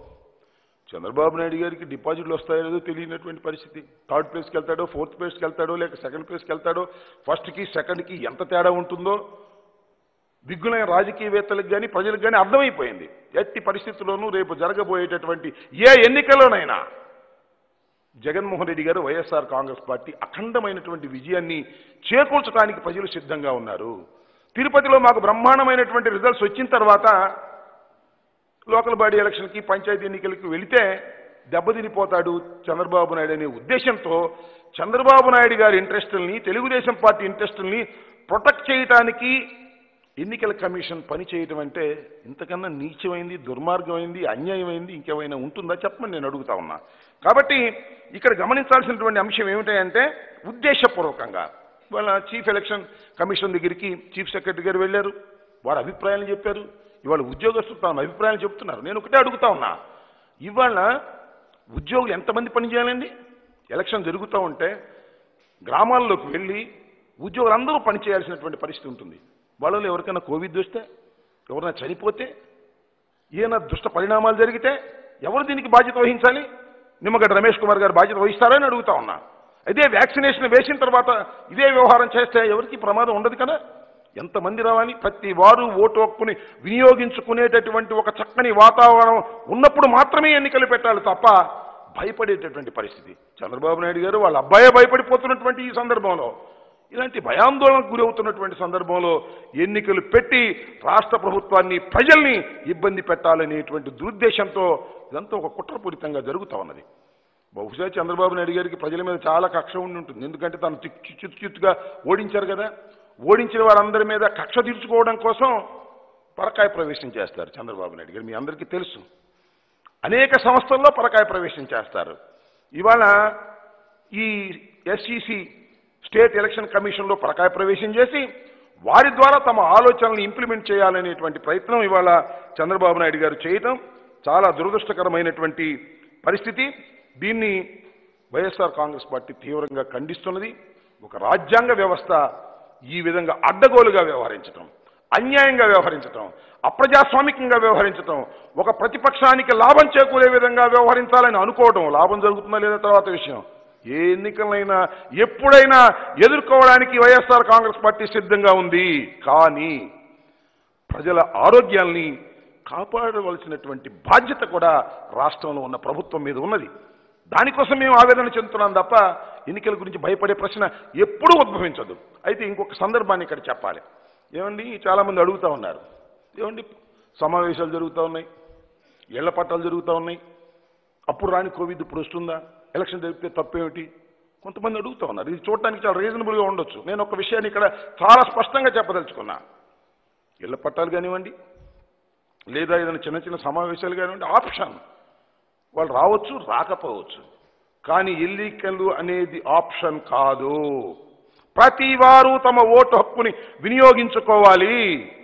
చంద్రబాబు నాయుడు గారికి డిపాజిట్లు వస్తాయో లేదో తెలియనటువంటి పరిస్థితి థర్డ్ ప్లేస్కి వెళ్తాడో ఫోర్త్ ప్లేస్కి వెళ్తాడో లేక సెకండ్ ప్లేస్కి వెళ్తాడో ఫస్ట్కి సెకండ్కి ఎంత తేడా ఉంటుందో దిగ్గులైన రాజకీయవేత్తలకు కానీ ప్రజలకు కానీ అర్థమైపోయింది ఎట్టి పరిస్థితుల్లోనూ రేపు జరగబోయేటటువంటి ఏ ఎన్నికల్లోనైనా జగన్మోహన్ రెడ్డి గారు వైఎస్ఆర్ కాంగ్రెస్ పార్టీ అఖండమైనటువంటి విజయాన్ని చేకూర్చడానికి ప్రజలు సిద్ధంగా ఉన్నారు తిరుపతిలో మాకు బ్రహ్మాండమైనటువంటి రిజల్ట్స్ వచ్చిన తర్వాత లోకల్ బాడీ ఎలక్షన్కి పంచాయతీ ఎన్నికలకి వెళితే దెబ్బతినిపోతాడు చంద్రబాబు నాయుడు అనే ఉద్దేశంతో చంద్రబాబు నాయుడు గారి ఇంట్రెస్టుల్ని తెలుగుదేశం పార్టీ ఇంట్రెస్టుల్ని ప్రొటెక్ట్ చేయడానికి ఎన్నికల కమిషన్ పని చేయటం అంటే ఇంతకన్నా నీచమైంది దుర్మార్గమైంది అన్యాయమైంది ఇంకేమైనా ఉంటుందా చెప్పమని నేను అడుగుతా ఉన్నా కాబట్టి ఇక్కడ గమనించాల్సినటువంటి అంశం ఏమిటంటే ఉద్దేశపూర్వకంగా వాళ్ళ చీఫ్ ఎలక్షన్ కమిషన్ దగ్గరికి చీఫ్ సెక్రటరీ గారు వెళ్ళారు వారి అభిప్రాయాలు చెప్పారు ఇవాళ ఉద్యోగస్తులు తమ అభిప్రాయాలు చెప్తున్నారు నేను ఒకటే అడుగుతా ఉన్నా ఇవాళ ఉద్యోగులు ఎంతమంది పనిచేయాలండి ఎలక్షన్ జరుగుతూ ఉంటే గ్రామాల్లోకి వెళ్ళి ఉద్యోగులందరూ పనిచేయాల్సినటువంటి పరిస్థితి ఉంటుంది వాళ్ళలో ఎవరికైనా కోవిడ్ వస్తే ఎవరైనా చనిపోతే ఏమైనా దుష్ట పరిణామాలు జరిగితే ఎవరు దీనికి బాధ్యత వహించాలి నిమ్మగడ్డ రమేష్ కుమార్ గారు బాధ్యత వహిస్తారని అడుగుతా ఉన్నా అదే వ్యాక్సినేషన్ వేసిన తర్వాత ఇదే వ్యవహారం చేస్తే ఎవరికి ప్రమాదం ఉండదు కదా ఎంతమంది రావాలి ప్రతి వారు ఓటు హక్కుని వినియోగించుకునేటటువంటి ఒక చక్కని వాతావరణం ఉన్నప్పుడు మాత్రమే ఎన్నికలు పెట్టాలి తప్ప భయపడేటటువంటి పరిస్థితి చంద్రబాబు నాయుడు గారు వాళ్ళ అబ్బాయే భయపడిపోతున్నటువంటి ఈ సందర్భంలో ఇలాంటి భయాందోళనకు గురవుతున్నటువంటి సందర్భంలో ఎన్నికలు పెట్టి రాష్ట్ర ప్రభుత్వాన్ని ప్రజల్ని ఇబ్బంది పెట్టాలనేటువంటి దురుద్దేశంతో ఇదంతా ఒక కుట్రపూరితంగా జరుగుతూ ఉన్నది బహుశా చంద్రబాబు నాయుడు గారికి ప్రజల మీద చాలా కక్ష ఉండి ఉంటుంది ఎందుకంటే తను చిత్తు చిత్తు చిత్తుగా ఓడించారు కదా ఓడించిన వారందరి మీద కక్ష తీర్చుకోవడం కోసం పరకాయ ప్రవేశం చేస్తారు చంద్రబాబు నాయుడు గారు మీ అందరికీ తెలుసు అనేక సంస్థల్లో పరకాయ ప్రవేశం చేస్తారు ఇవాళ ఈ ఎస్ఈసి స్టేట్ ఎలక్షన్ కమిషన్లో పరకాయ ప్రవేశం చేసి వారి ద్వారా తమ ఆలోచనలను ఇంప్లిమెంట్ చేయాలనేటువంటి ప్రయత్నం ఇవాళ చంద్రబాబు నాయుడు గారు చేయటం చాలా దురదృష్టకరమైనటువంటి పరిస్థితి దీన్ని వైఎస్ఆర్ కాంగ్రెస్ పార్టీ తీవ్రంగా ఖండిస్తున్నది ఒక రాజ్యాంగ వ్యవస్థ ఈ విధంగా అడ్డగోలుగా వ్యవహరించటం అన్యాయంగా వ్యవహరించటం అప్రజాస్వామికంగా వ్యవహరించటం ఒక ప్రతిపక్షానికి లాభం చేకూరే విధంగా వ్యవహరించాలని అనుకోవటం లాభం జరుగుతుందా లేదా తర్వాత విషయం ఏ ఎన్నికలైనా ఎప్పుడైనా ఎదుర్కోవడానికి వైఎస్ఆర్ కాంగ్రెస్ పార్టీ సిద్ధంగా ఉంది కానీ ప్రజల ఆరోగ్యాల్ని కాపాడవలసినటువంటి బాధ్యత కూడా రాష్ట్రంలో ఉన్న ప్రభుత్వం మీద ఉన్నది దానికోసం మేము ఆవేదన చెందుతున్నాం తప్ప ఎన్నికల గురించి భయపడే ప్రశ్న ఎప్పుడూ ఉద్భవించదు అయితే ఇంకొక సందర్భాన్ని ఇక్కడ చెప్పాలి ఏమండి చాలామంది అడుగుతా ఉన్నారు ఏమండి సమావేశాలు జరుగుతూ ఉన్నాయి ఇళ్ల పట్టాలు జరుగుతూ ఉన్నాయి అప్పుడు రాని కోవిడ్ ఇప్పుడు వస్తుందా ఎలక్షన్ జరిగితే తప్పేమిటి కొంతమంది అడుగుతూ ఉన్నారు ఇది చూడటానికి చాలా రీజనబుల్గా ఉండొచ్చు నేను ఒక విషయాన్ని ఇక్కడ చాలా స్పష్టంగా చెప్పదలుచుకున్నా ఇళ్ల పట్టాలు కానివ్వండి లేదా ఏదైనా చిన్న చిన్న సమావేశాలు కానివ్వండి ఆప్షన్ వాళ్ళు రావచ్చు రాకపోవచ్చు కానీ ఎన్నికలు అనేది ఆప్షన్ కాదు ప్రతి వారు తమ ఓటు హక్కుని వినియోగించుకోవాలి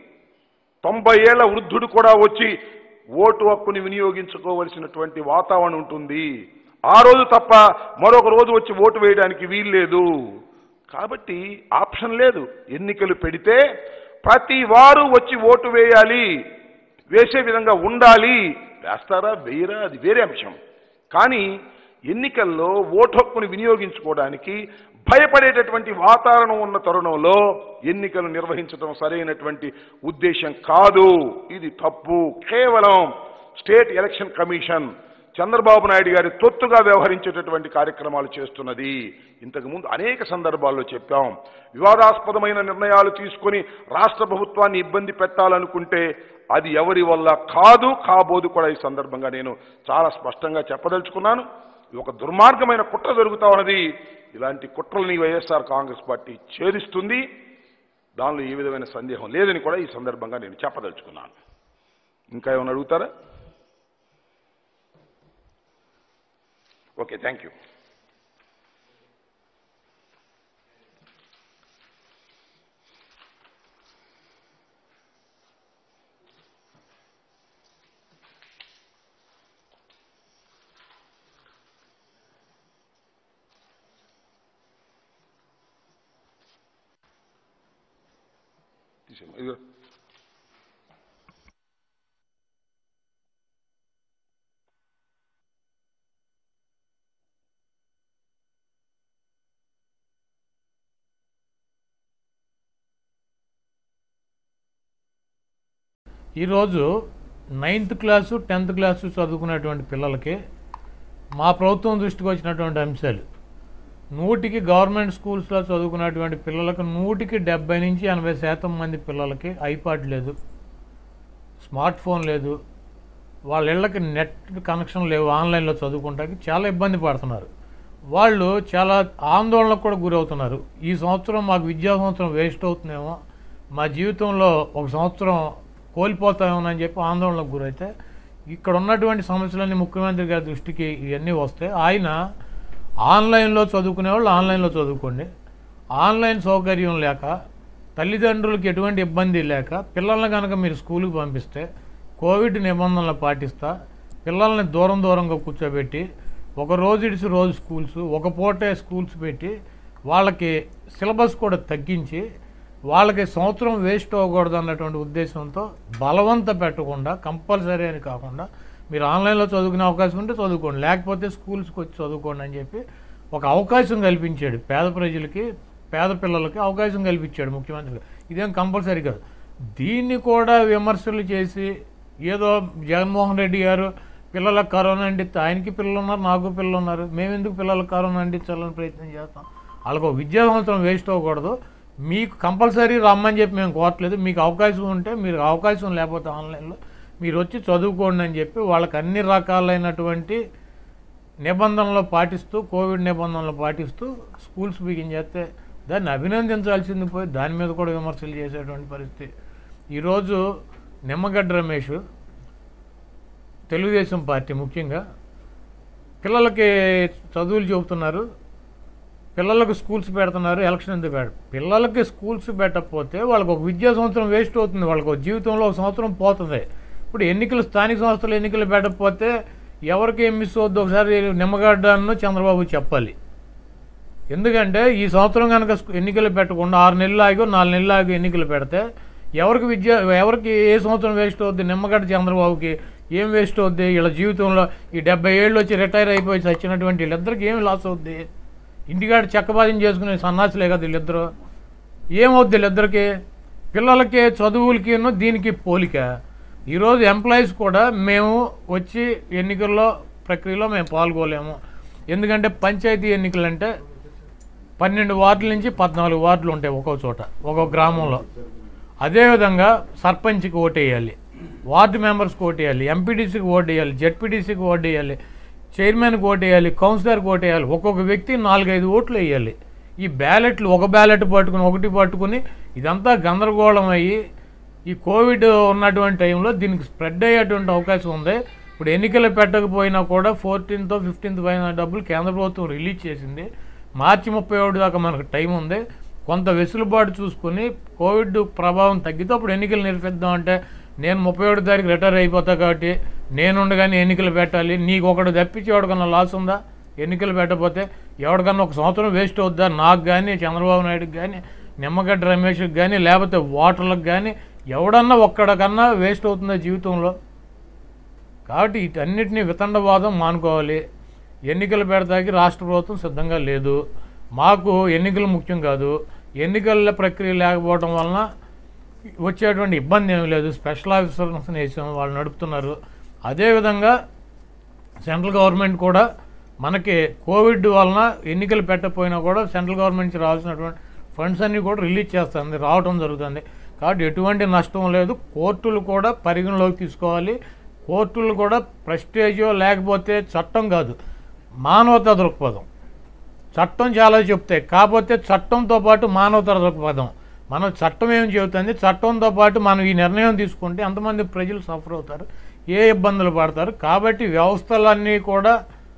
తొంభై ఏళ్ల వృద్ధుడు కూడా వచ్చి ఓటు హక్కుని వినియోగించుకోవలసినటువంటి వాతావరణం ఉంటుంది ఆ రోజు తప్ప మరొక రోజు వచ్చి ఓటు వేయడానికి వీల్లేదు కాబట్టి ఆప్షన్ లేదు ఎన్నికలు పెడితే ప్రతి వారు వచ్చి ఓటు వేయాలి వేసే విధంగా ఉండాలి వేస్తారా వేయరా అది వేరే అంశం కానీ ఎన్నికల్లో ఓటు హక్కుని వినియోగించుకోవడానికి భయపడేటటువంటి వాతావరణం ఉన్న తరుణంలో ఎన్నికలు నిర్వహించడం సరైనటువంటి ఉద్దేశం కాదు ఇది తప్పు కేవలం state election commission Chandrababu Naidu గారి తొత్తుగా వ్యవహరించేటటువంటి కార్యక్రమాలు చేస్తున్నది ఇంతకు ముందు అనేక సందర్భాల్లో చెప్పాం వివాదాస్పదమైన నిర్ణయాలు తీసుకొని రాష్ట్ర ప్రభుత్వాన్ని ఇబ్బంది పెట్టాలనుకుంటే అది ఎవరి వల్ల కాదు కాబోదు కూడా ఈ సందర్భంగా నేను చాలా స్పష్టంగా చెప్పదలుచుకున్నాను ఇది ఒక దుర్మార్గమైన కుట్ర జరుగుతా ఉన్నది ఇలాంటి కుట్రల్ని వైఎస్ఆర్ కాంగ్రెస్ పార్టీ ఛేదిస్తుంది దానిలో ఏ విధమైన సందేహం లేదని కూడా ఈ సందర్భంగా నేను చెప్పదలుచుకున్నాను ఇంకా ఏమైనా అడుగుతారా ఓకే థ్యాంక్ యూ తీసేయమ్మా. ఇదిగో. ఈరోజు నైన్త్ క్లాసు టెన్త్ క్లాసు చదువుకునేటువంటి పిల్లలకి మా ప్రభుత్వం దృష్టికి వచ్చినటువంటి అంశాలు నూటికి గవర్నమెంట్ స్కూల్స్లో చదువుకున్నటువంటి పిల్లలకు నూటికి డెబ్బై నుంచి ఎనభై శాతం మంది పిల్లలకి ఐపాడ్ లేదు స్మార్ట్ ఫోన్ లేదు వాళ్ళ ఇళ్ళకి నెట్ కనెక్షన్ లేవు ఆన్లైన్లో చదువుకుంటానికి చాలా ఇబ్బంది పడుతున్నారు వాళ్ళు చాలా ఆందోళనకు కూడా గురవుతున్నారు ఈ సంవత్సరం మాకు విద్యా సంవత్సరం వేస్ట్ అవుతుందేమో మా జీవితంలో ఒక సంవత్సరం కోల్పోతామేమోనని చెప్పి ఆందోళనకు గురైతే ఇక్కడ ఉన్నటువంటి సమస్యలన్నీ ముఖ్యమంత్రి గారి దృష్టికి ఇవన్నీ వస్తే ఆయన ఆన్లైన్లో చదువుకునే వాళ్ళు ఆన్లైన్లో చదువుకోండి ఆన్లైన్ సౌకర్యం లేక తల్లిదండ్రులకు ఎటువంటి ఇబ్బంది లేక పిల్లల్ని కనుక మీరు స్కూల్కి పంపిస్తే కోవిడ్ నిబంధనలు పాటిస్తా పిల్లల్ని దూరం దూరంగా కూర్చోబెట్టి ఒక రోజు ఇడిసి రోజు స్కూల్స్ ఒక పూటే స్కూల్స్ పెట్టి వాళ్ళకి సిలబస్ కూడా తగ్గించి వాళ్ళకి సంవత్సరం వేస్ట్ అవ్వకూడదు అన్నటువంటి ఉద్దేశంతో బలవంత పెట్టకుండా కంపల్సరీ అని కాకుండా మీరు ఆన్లైన్లో చదువుకునే అవకాశం ఉంటే చదువుకోండి లేకపోతే స్కూల్స్కి వచ్చి చదువుకోండి అని చెప్పి ఒక అవకాశం కల్పించాడు పేద ప్రజలకి పేద పిల్లలకి అవకాశం కల్పించాడు ముఖ్యమంత్రి గారు. ఇదేం కంపల్సరీ కాదు దీన్ని కూడా విమర్శలు చేసి ఏదో జగన్మోహన్ రెడ్డి గారు పిల్లలకు కరోనా అండిస్తే ఆయనకి పిల్లలు ఉన్నారు నాకు పిల్లలు ఉన్నారు మేము ఎందుకు పిల్లలకు కరోనా అందించాలని ప్రయత్నం చేస్తాం వాళ్ళకు ఒక విద్యా సంవత్సరం వేస్ట్ అవ్వకూడదు మీకు కంపల్సరీ రమ్మని చెప్పి మేము కోరట్లేదు మీకు అవకాశం ఉంటే మీరు అవకాశం లేకపోతే ఆన్లైన్లో మీరు వచ్చి చదువుకోండి అని చెప్పి వాళ్ళకి అన్ని రకాలైనటువంటి నిబంధనలు పాటిస్తూ కోవిడ్ నిబంధనలు పాటిస్తూ స్కూల్స్ బిగిన్ చేస్తే దాన్ని అభినందించాల్సింది పోయి దాని మీద కూడా విమర్శలు చేసేటువంటి పరిస్థితి ఈరోజు నిమ్మగడ్డ రమేష్ తెలుగుదేశం పార్టీ ముఖ్యంగా పిల్లలకి చదువులు చెబుతున్నారు పిల్లలకు స్కూల్స్ పెడుతున్నారు ఎలక్షన్ ఎందుకు పెట్ట పిల్లలకి స్కూల్స్ పెట్టకపోతే వాళ్ళకి ఒక విద్యా సంవత్సరం వేస్ట్ అవుతుంది వాళ్ళకి ఒక జీవితంలో ఒక సంవత్సరం పోతుంది ఇప్పుడు ఎన్నికలు స్థానిక సంస్థలు ఎన్నికలు పెట్టకపోతే ఎవరికి ఏం మిస్ అవుద్దో ఒకసారి నిమ్మగడ్డను చంద్రబాబు చెప్పాలి ఎందుకంటే ఈ సంవత్సరం కనుక స్కూ- ఎన్నికలు పెట్టకుండా ఆరు నెలలు ఆగి నాలుగు నెలలు ఆగి ఎన్నికలు పెడితే ఎవరికి విద్య ఎవరికి ఏ సంవత్సరం వేస్ట్ అవుద్ది నిమ్మగడ్డ చంద్రబాబుకి ఏం వేస్ట్ అవుద్ది వీళ్ళ జీవితంలో ఈ డెబ్బై ఏళ్ళు వచ్చి రిటైర్ అయిపోయి చచ్చినటువంటి వీళ్ళిద్దరికి ఏం లాస్ అవుద్ది ఇంటికాడ చెక్కబాదం చేసుకునే సన్నాసులే కదా వీళ్ళిద్దరు ఏమవుద్ది వీళ్ళిద్దరికి పిల్లలకి చదువులకి దీనికి పోలిక ఈరోజు ఎంప్లాయీస్ కూడా మేము వచ్చి ఎన్నికల్లో ప్రక్రియలో మేము పాల్గొలేము ఎందుకంటే పంచాయతీ ఎన్నికలు అంటే పన్నెండు వార్డుల నుంచి పద్నాలుగు వార్డులు ఉంటాయి ఒక్కో చోట ఒక్కో గ్రామంలో అదేవిధంగా సర్పంచ్కి ఓటేయాలి వార్డు మెంబర్స్కి ఓటేయాలి ఎంపీటీసీకి ఓటేయాలి జెడ్పీటీసీకి ఓటేయాలి చైర్మన్కి ఓటేయాలి కౌన్సిలర్కి ఓటేయాలి ఒక్కొక్క వ్యక్తి నాలుగైదు ఓట్లు వేయాలి ఈ బ్యాలెట్లు ఒక బ్యాలెట్ పట్టుకుని ఒకటి పట్టుకుని ఇదంతా గందరగోళం అయ్యి ఈ కోవిడ్ ఉన్నటువంటి టైంలో దీనికి స్ప్రెడ్ అయ్యేటువంటి అవకాశం ఉంది ఇప్పుడు ఎన్నికలు పెట్టకపోయినా కూడా ఫోర్టీన్త్ ఫిఫ్టీన్త్ పైన డబ్బులు కేంద్ర ప్రభుత్వం రిలీజ్ చేసింది మార్చి ముప్పై ఒకటి దాకా మనకు టైం ఉంది కొంత వెసులుబాటు చూసుకుని కోవిడ్ ప్రభావం తగ్గితే అప్పుడు ఎన్నికలు నిర్వహిద్దాం అంటే నేను ముప్పై ఒకటి తారీఖు రిటైర్ అయిపోతా కాబట్టి నేనుండగానే ఎన్నికలు పెట్టాలి నీకు ఒకటి తప్పించి ఎవరికన్నా లాస్ ఉందా ఎన్నికలు పెట్టకపోతే ఎవరికన్నా ఒక సంవత్సరం వేస్ట్ అవుద్దా నాకు కానీ చంద్రబాబు నాయుడుకి కానీ నిమ్మగడ్డ రమేష్కి కానీ లేకపోతే ఓటర్లకు కానీ ఎవడన్నా ఒక్కడికన్నా వేస్ట్ అవుతుందా జీవితంలో కాబట్టి వీటన్నిటిని వితండవాదం మానుకోవాలి ఎన్నికలు పెడతాకి రాష్ట్ర ప్రభుత్వం సిద్ధంగా లేదు మాకు ఎన్నికలు ముఖ్యం కాదు ఎన్నికల ప్రక్రియ లేకపోవడం వలన వచ్చేటువంటి ఇబ్బంది ఏమీ లేదు స్పెషల్ ఆఫీసర్స్ వేసాం వాళ్ళు నడుపుతున్నారు అదేవిధంగా సెంట్రల్ గవర్నమెంట్ కూడా మనకి కోవిడ్ వలన ఎన్నికలు పెట్టకపోయినా కూడా సెంట్రల్ గవర్నమెంట్ నుంచి రావాల్సినటువంటి ఫండ్స్ అన్నీ కూడా రిలీజ్ చేస్తుంది రావటం జరుగుతుంది కాబట్టి ఎటువంటి నష్టం లేదు కోర్టులు కూడా పరిగణలోకి తీసుకోవాలి కోర్టులు కూడా ప్రెస్టేజో లేకపోతే చట్టం కాదు మానవతా దృక్పథం చట్టం చాలా చెప్తాయి కాకపోతే చట్టంతో పాటు మానవతా దృక్పథం మనం చట్టం ఏం చెబుతుంది చట్టంతో పాటు మనం ఈ నిర్ణయం తీసుకుంటే ఎంతమంది ప్రజలు సఫర్ అవుతారు ఏ ఇబ్బందులు పడతారు కాబట్టి వ్యవస్థలన్నీ కూడా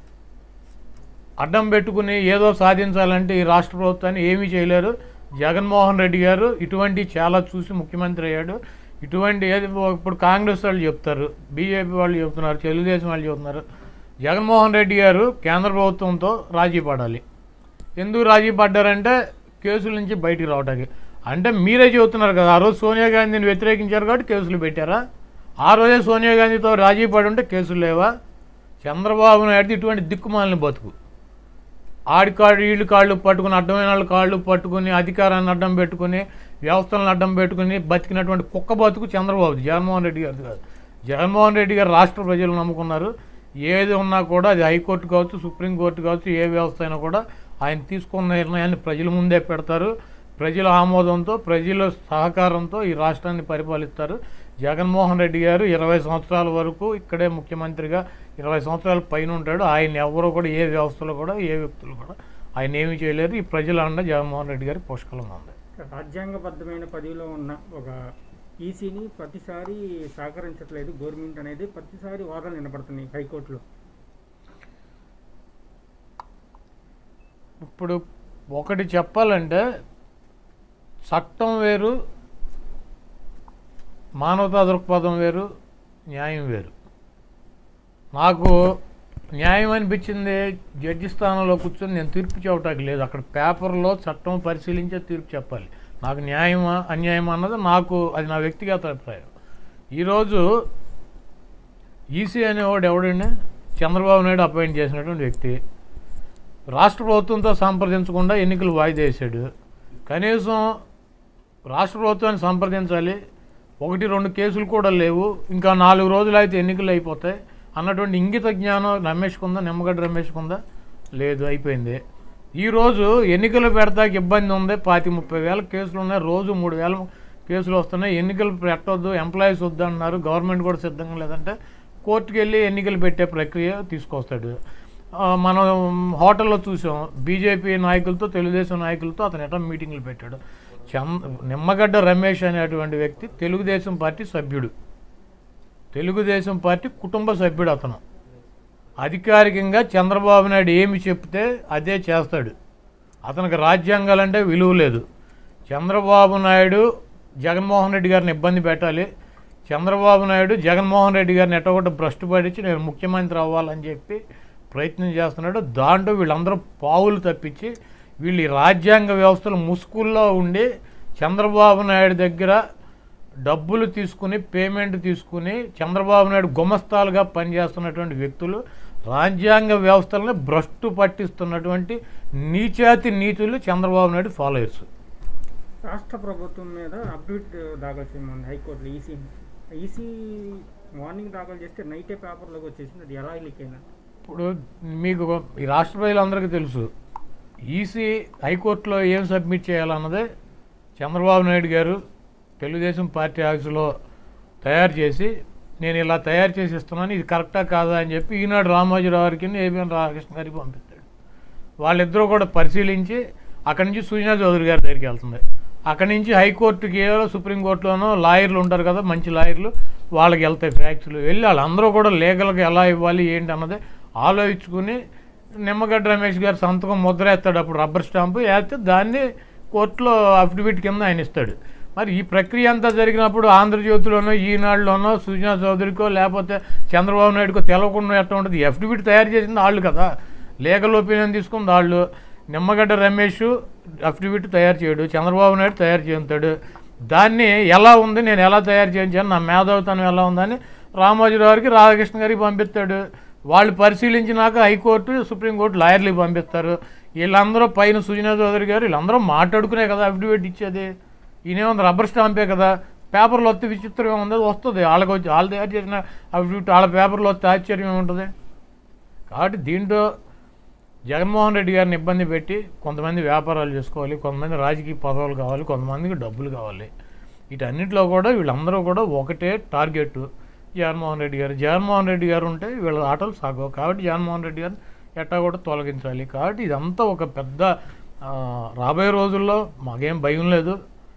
అడ్డం పెట్టుకుని ఏదో సాధించాలంటే ఈ రాష్ట్ర ప్రభుత్వాన్ని ఏమీ చేయలేరు జగన్మోహన్ రెడ్డి గారు ఇటువంటి చాలా చూసి ముఖ్యమంత్రి అయ్యాడు ఇటువంటి ఏది ఇప్పుడు కాంగ్రెస్ వాళ్ళు చెప్తారు బీజేపీ వాళ్ళు చెప్తున్నారు తెలుగుదేశం వాళ్ళు చెప్తున్నారు జగన్మోహన్ రెడ్డి గారు కేంద్ర ప్రభుత్వంతో రాజీ పడాలి ఎందుకు రాజీ పడ్డారంటే కేసుల నుంచి బయటికి రావడానికి అంటే మీరే చెబుతున్నారు కదా ఆ రోజు సోనియా గాంధీని వ్యతిరేకించారు కాబట్టి కేసులు పెట్టారా ఆ రోజే సోనియా గాంధీతో రాజీ పడి ఉంటే కేసులు లేవా చంద్రబాబు నాయుడు ఇటువంటి దిక్కుమాలిన బతుకు ఆడి కాళ్ళు వీళ్ళు కాళ్ళు పట్టుకుని అడ్డమైన వాళ్ళ కాళ్ళు పట్టుకుని అధికారాన్ని అడ్డం పెట్టుకుని వ్యవస్థలను అడ్డం పెట్టుకుని బతికినటువంటి కుక్క బతుకు చంద్రబాబు జగన్మోహన్ రెడ్డి గారిది కాదు జగన్మోహన్ రెడ్డి గారు రాష్ట్ర ప్రజలు నమ్ముకున్నారు ఏది ఉన్నా కూడా అది హైకోర్టు కావచ్చు సుప్రీంకోర్టు కావచ్చు ఏ వ్యవస్థ అయినా కూడా ఆయన తీసుకున్న నిర్ణయాన్ని ప్రజల ముందే పెడతారు ప్రజల ఆమోదంతో ప్రజల సహకారంతో ఈ రాష్ట్రాన్ని పరిపాలిస్తారు జగన్మోహన్ రెడ్డి గారు ఇరవై సంవత్సరాల వరకు ఇక్కడే ముఖ్యమంత్రిగా ఇరవై సంవత్సరాల పైన ఉంటాడు ఆయన ఎవరు కూడా ఏ వ్యవస్థలో కూడా ఏ వ్యక్తులు కూడా ఆయన ఏమీ చేయలేరు ఈ ప్రజల అండ జగన్మోహన్ రెడ్డి గారి పుష్కలంగా ఉంది రాజ్యాంగబద్ధమైన పదవిలో ఉన్న ఒక ఈసీని ప్రతిసారి సహకరించట్లేదు గవర్నమెంట్ అనేది ప్రతిసారి వాదనలు వినపడుతున్నాయి హైకోర్టులో ఇప్పుడు ఒకటి చెప్పాలంటే చట్టం వేరు మానవతా దృక్పథం వేరు న్యాయం వేరు నాకు న్యాయం అనిపించింది జడ్జి స్థానంలో కూర్చొని నేను తీర్పు చెప్పడానికి లేదు అక్కడ పేపర్లో చట్టం పరిశీలించే తీర్పు చెప్పాలి నాకు న్యాయమా అన్యాయమా అన్నది నాకు అది నా వ్యక్తిగత అభిప్రాయం ఈరోజు ఈసీ అనేవాడు ఎవడండి చంద్రబాబు నాయుడు అపాయింట్ చేసినటువంటి వ్యక్తి రాష్ట్ర ప్రభుత్వంతో సంప్రదించకుండా ఎన్నికలు వాయిదా వేశాడు కనీసం రాష్ట్ర ప్రభుత్వాన్ని సంప్రదించాలి ఒకటి రెండు కేసులు కూడా లేవు ఇంకా నాలుగు రోజులు అయితే ఎన్నికలు అయిపోతాయి అన్నటువంటి ఇంగిత జ్ఞానం రమేష్కి ఉందా నిమ్మగడ్డ రమేష్కి ఉందా లేదు అయిపోయింది ఈరోజు ఎన్నికలు పెడతాకి ఇబ్బంది ఉంది పాతి ముప్పై వేల కేసులు ఉన్నాయి రోజు మూడు వేల కేసులు వస్తున్నాయి ఎన్నికలు పెట్టొద్దు ఎంప్లాయీస్ వద్దు అంటున్నారు గవర్నమెంట్ కూడా సిద్ధంగా లేదంటే కోర్టుకు వెళ్ళి ఎన్నికలు పెట్టే ప్రక్రియ తీసుకొస్తాడు ఆ, మనం హోటల్లో చూసాం బీజేపీ నాయకులతో తెలుగుదేశం నాయకులతో అతను ఎట్లా మీటింగ్లు పెట్టాడు చంద నిమ్మగడ్డ రమేష్ అనేటువంటి వ్యక్తి తెలుగుదేశం పార్టీ సభ్యుడు తెలుగుదేశం పార్టీ కుటుంబ సభ్యుడు అతను అధికారికంగా చంద్రబాబు నాయుడు ఏమి చెప్తే అదే చేస్తాడు అతనికి రాజ్యాంగాలంటే విలువ లేదు చంద్రబాబు నాయుడు జగన్మోహన్ రెడ్డి గారిని ఇబ్బంది పెట్టాలి చంద్రబాబు నాయుడు జగన్మోహన్ రెడ్డి గారిని ఎట్టగొట్ట భ్రష్టు పడించి నేను ముఖ్యమంత్రి అవ్వాలని చెప్పి ప్రయత్నం చేస్తున్నాడు దాంట్లో వీళ్ళందరూ పావులు తప్పించి వీళ్ళు ఈ రాజ్యాంగ వ్యవస్థలు ముసుగుల్లో ఉండి చంద్రబాబు నాయుడు దగ్గర డబ్బులు తీసుకుని పేమెంట్ తీసుకుని చంద్రబాబు నాయుడు గుమస్తాలుగా పనిచేస్తున్నటువంటి వ్యక్తులు రాజ్యాంగ వ్యవస్థలను భ్రష్టు పట్టిస్తున్నటువంటి నీచాతి నీతులు చంద్రబాబు నాయుడు ఫాలోయర్స్ రాష్ట్ర ప్రభుత్వం మీద అప్డేట్ దాఖలు చేయమని హైకోర్టులో ఈసీ ఈసీ మార్నింగ్ దాఖలు చేస్తే నైటే పేపర్లోకి వచ్చేసింది అది ఎలా లీక్ అయినా ఇప్పుడు మీకు ఈ రాష్ట్ర ప్రజలందరికీ తెలుసు ఈసీ హైకోర్టులో ఏం సబ్మిట్ చేయాలన్నదే చంద్రబాబు నాయుడు గారు తెలుగుదేశం పార్టీ ఆఫీసులో తయారు చేసి నేను ఇలా తయారు చేసి ఇస్తున్నాను ఇది కరెక్టా కాదా అని చెప్పి ఈనాడు రామోజీరావు గారికి ఏబిఎన్ రామకృష్ణ గారికి పంపిస్తాడు వాళ్ళిద్దరూ కూడా పరిశీలించి అక్కడి నుంచి సుజనా చౌదరి గారి దగ్గరికి వెళ్తుంది అక్కడి నుంచి హైకోర్టుకి ఏదో సుప్రీంకోర్టులోనో లాయర్లు ఉంటారు కదా మంచి లాయర్లు వాళ్ళకి వెళ్తాయి ఫ్యాక్ట్స్లు వెళ్ళి వాళ్ళందరూ కూడా లీగల్గా ఎలా ఇవ్వాలి ఏంటి అన్నది ఆలోచించుకుని నిమ్మగడ్డ రమేష్ గారు సంతకం ముద్ర వేస్తాడు అప్పుడు రబ్బర్ స్టాంపు వేస్తే దాన్ని కోర్టులో అఫిడవిట్ కింద ఆయన ఇస్తాడు మరి ఈ ప్రక్రియ అంతా జరిగినప్పుడు ఆంధ్రజ్యోతిలోనో ఈనాడులోనో సుజనా చౌదరికో లేకపోతే చంద్రబాబు నాయుడుకో తెలవకుండా ఎట్లా ఉంటుంది ఎఫిడవిట్ తయారు చేసింది వాళ్ళు కదా లీగల్ ఒపీనియన్ తీసుకుంది వాళ్ళు నిమ్మగడ్డ రమేష్ అఫిడవిట్ తయారు చేయడు చంద్రబాబు నాయుడు తయారు చేస్తాడు దాన్ని ఎలా ఉంది నేను ఎలా తయారు చేయించాను నా మేధావితనం ఎలా ఉందని రామోజీరావు గారికి రాధాకృష్ణ గారికి పంపిస్తాడు వాళ్ళు పరిశీలించినాక హైకోర్టు సుప్రీంకోర్టు లాయర్లకి పంపిస్తారు వీళ్ళందరూ పైన సుజనా చౌదరి గారు వీళ్ళందరూ మాట్లాడుకునే కదా అఫిడవిట్ ఇచ్చేది ఈయనేముంది రబ్బర్ స్టాంపే కదా పేపర్లో వస్తే విచిత్రం ఉంది అది వస్తుంది వాళ్ళకి వచ్చి వాళ్ళు తయారు చేసిన అఫిడవిట్ వాళ్ళ పేపర్లో వస్తే ఆశ్చర్యం ఏముంటుంది కాబట్టి దీంట్లో జగన్మోహన్ రెడ్డి గారిని ఇబ్బంది పెట్టి కొంతమంది వ్యాపారాలు చేసుకోవాలి కొంతమంది రాజకీయ పదవులు కావాలి కొంతమందికి డబ్బులు కావాలి వీటన్నిటిలో కూడా వీళ్ళందరూ కూడా ఒకటే టార్గెట్ జగన్మోహన్ రెడ్డి గారు జగన్మోహన్ రెడ్డి గారు ఉంటే వీళ్ళ ఆటలు సాగవు కాబట్టి జగన్మోహన్ రెడ్డి గారిని ఎట్టా కూడా తొలగించాలి కాబట్టి ఇదంతా ఒక పెద్ద ఆ, రాబోయే రోజుల్లో మాకేం భయం లేదు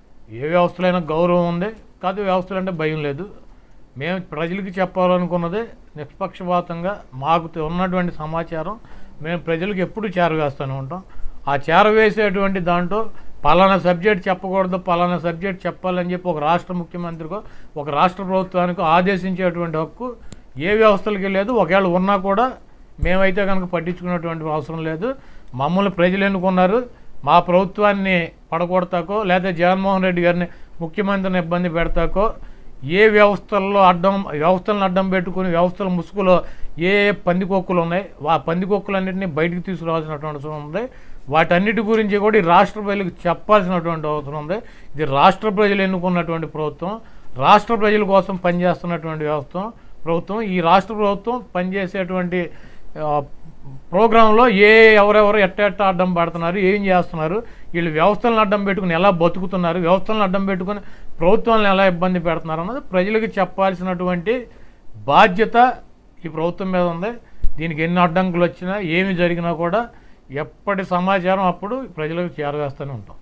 ఏ వ్యవస్థలైనా గౌరవం ఉంది కాదు వ్యవస్థలు అంటే భయం లేదు మేము ప్రజలకి చెప్పాలనుకున్నది నిష్పక్షపాతంగా మాకు తె- ఉన్నటువంటి సమాచారం మేము ప్రజలకు ఎప్పుడు చేరవేస్తూనే ఉంటాం ఆ చేరవేసేటువంటి దాంట్లో పలానా సబ్జెక్ట్ చెప్పకూడదు పలానా సబ్జెక్ట్ చెప్పాలని చెప్పి ఒక రాష్ట్ర ముఖ్యమంత్రికో ఒక రాష్ట్ర ప్రభుత్వానికో ఆదేశించేటువంటి హక్కు ఏ వ్యవస్థలకి లేదు ఒకవేళ ఉన్నా కూడా మేమైతే కనుక పట్టించుకునేటువంటి అవసరం లేదు మమ్మల్ని ప్రజలు ఎన్నుకున్నారు మా ప్రభుత్వాన్ని పడగొడతాకో లేదా జగన్మోహన్ రెడ్డి గారిని ముఖ్యమంత్రిని ఇబ్బంది పెడతాకో ఏ వ్యవస్థల్లో అడ్డం వ్యవస్థలను అడ్డం పెట్టుకుని వ్యవస్థల ముసుగులో ఏ ఏ పందికొక్కులు ఉన్నాయి ఆ పందికొక్కులన్నింటినీ బయటికి తీసుకురావాల్సినటువంటి అవసరం ఉంది వాటన్నిటి గురించి కూడా ఈ రాష్ట్ర ప్రజలకు చెప్పాల్సినటువంటి అవసరం ఉంది ఇది రాష్ట్ర ప్రజలు ఎన్నుకున్నటువంటి ప్రభుత్వం రాష్ట్ర ప్రజల కోసం పనిచేస్తున్నటువంటి వ్యవస్థ ప్రభుత్వం ఈ రాష్ట్ర ప్రభుత్వం పనిచేసేటువంటి ఆ, ప్రోగ్రాంలో ఏ ఎవరెవరు ఎట్ట ఎట్ట అడ్డం పడుతున్నారు ఏం చేస్తున్నారు వీళ్ళు వ్యవస్థలను అడ్డం పెట్టుకుని ఎలా బతుకుతున్నారు వ్యవస్థలను అడ్డం పెట్టుకుని ప్రభుత్వాలను ఎలా ఇబ్బంది పెడుతున్నారు అన్నది ప్రజలకు చెప్పాల్సినటువంటి బాధ్యత ఈ ప్రభుత్వం మీద ఉంది దీనికి ఎన్ని అడ్డంకులు వచ్చినా ఏమి జరిగినా కూడా ఎప్పటి సమాచారం అప్పుడు ప్రజలకు చేరవేస్తూనే ఉంటాం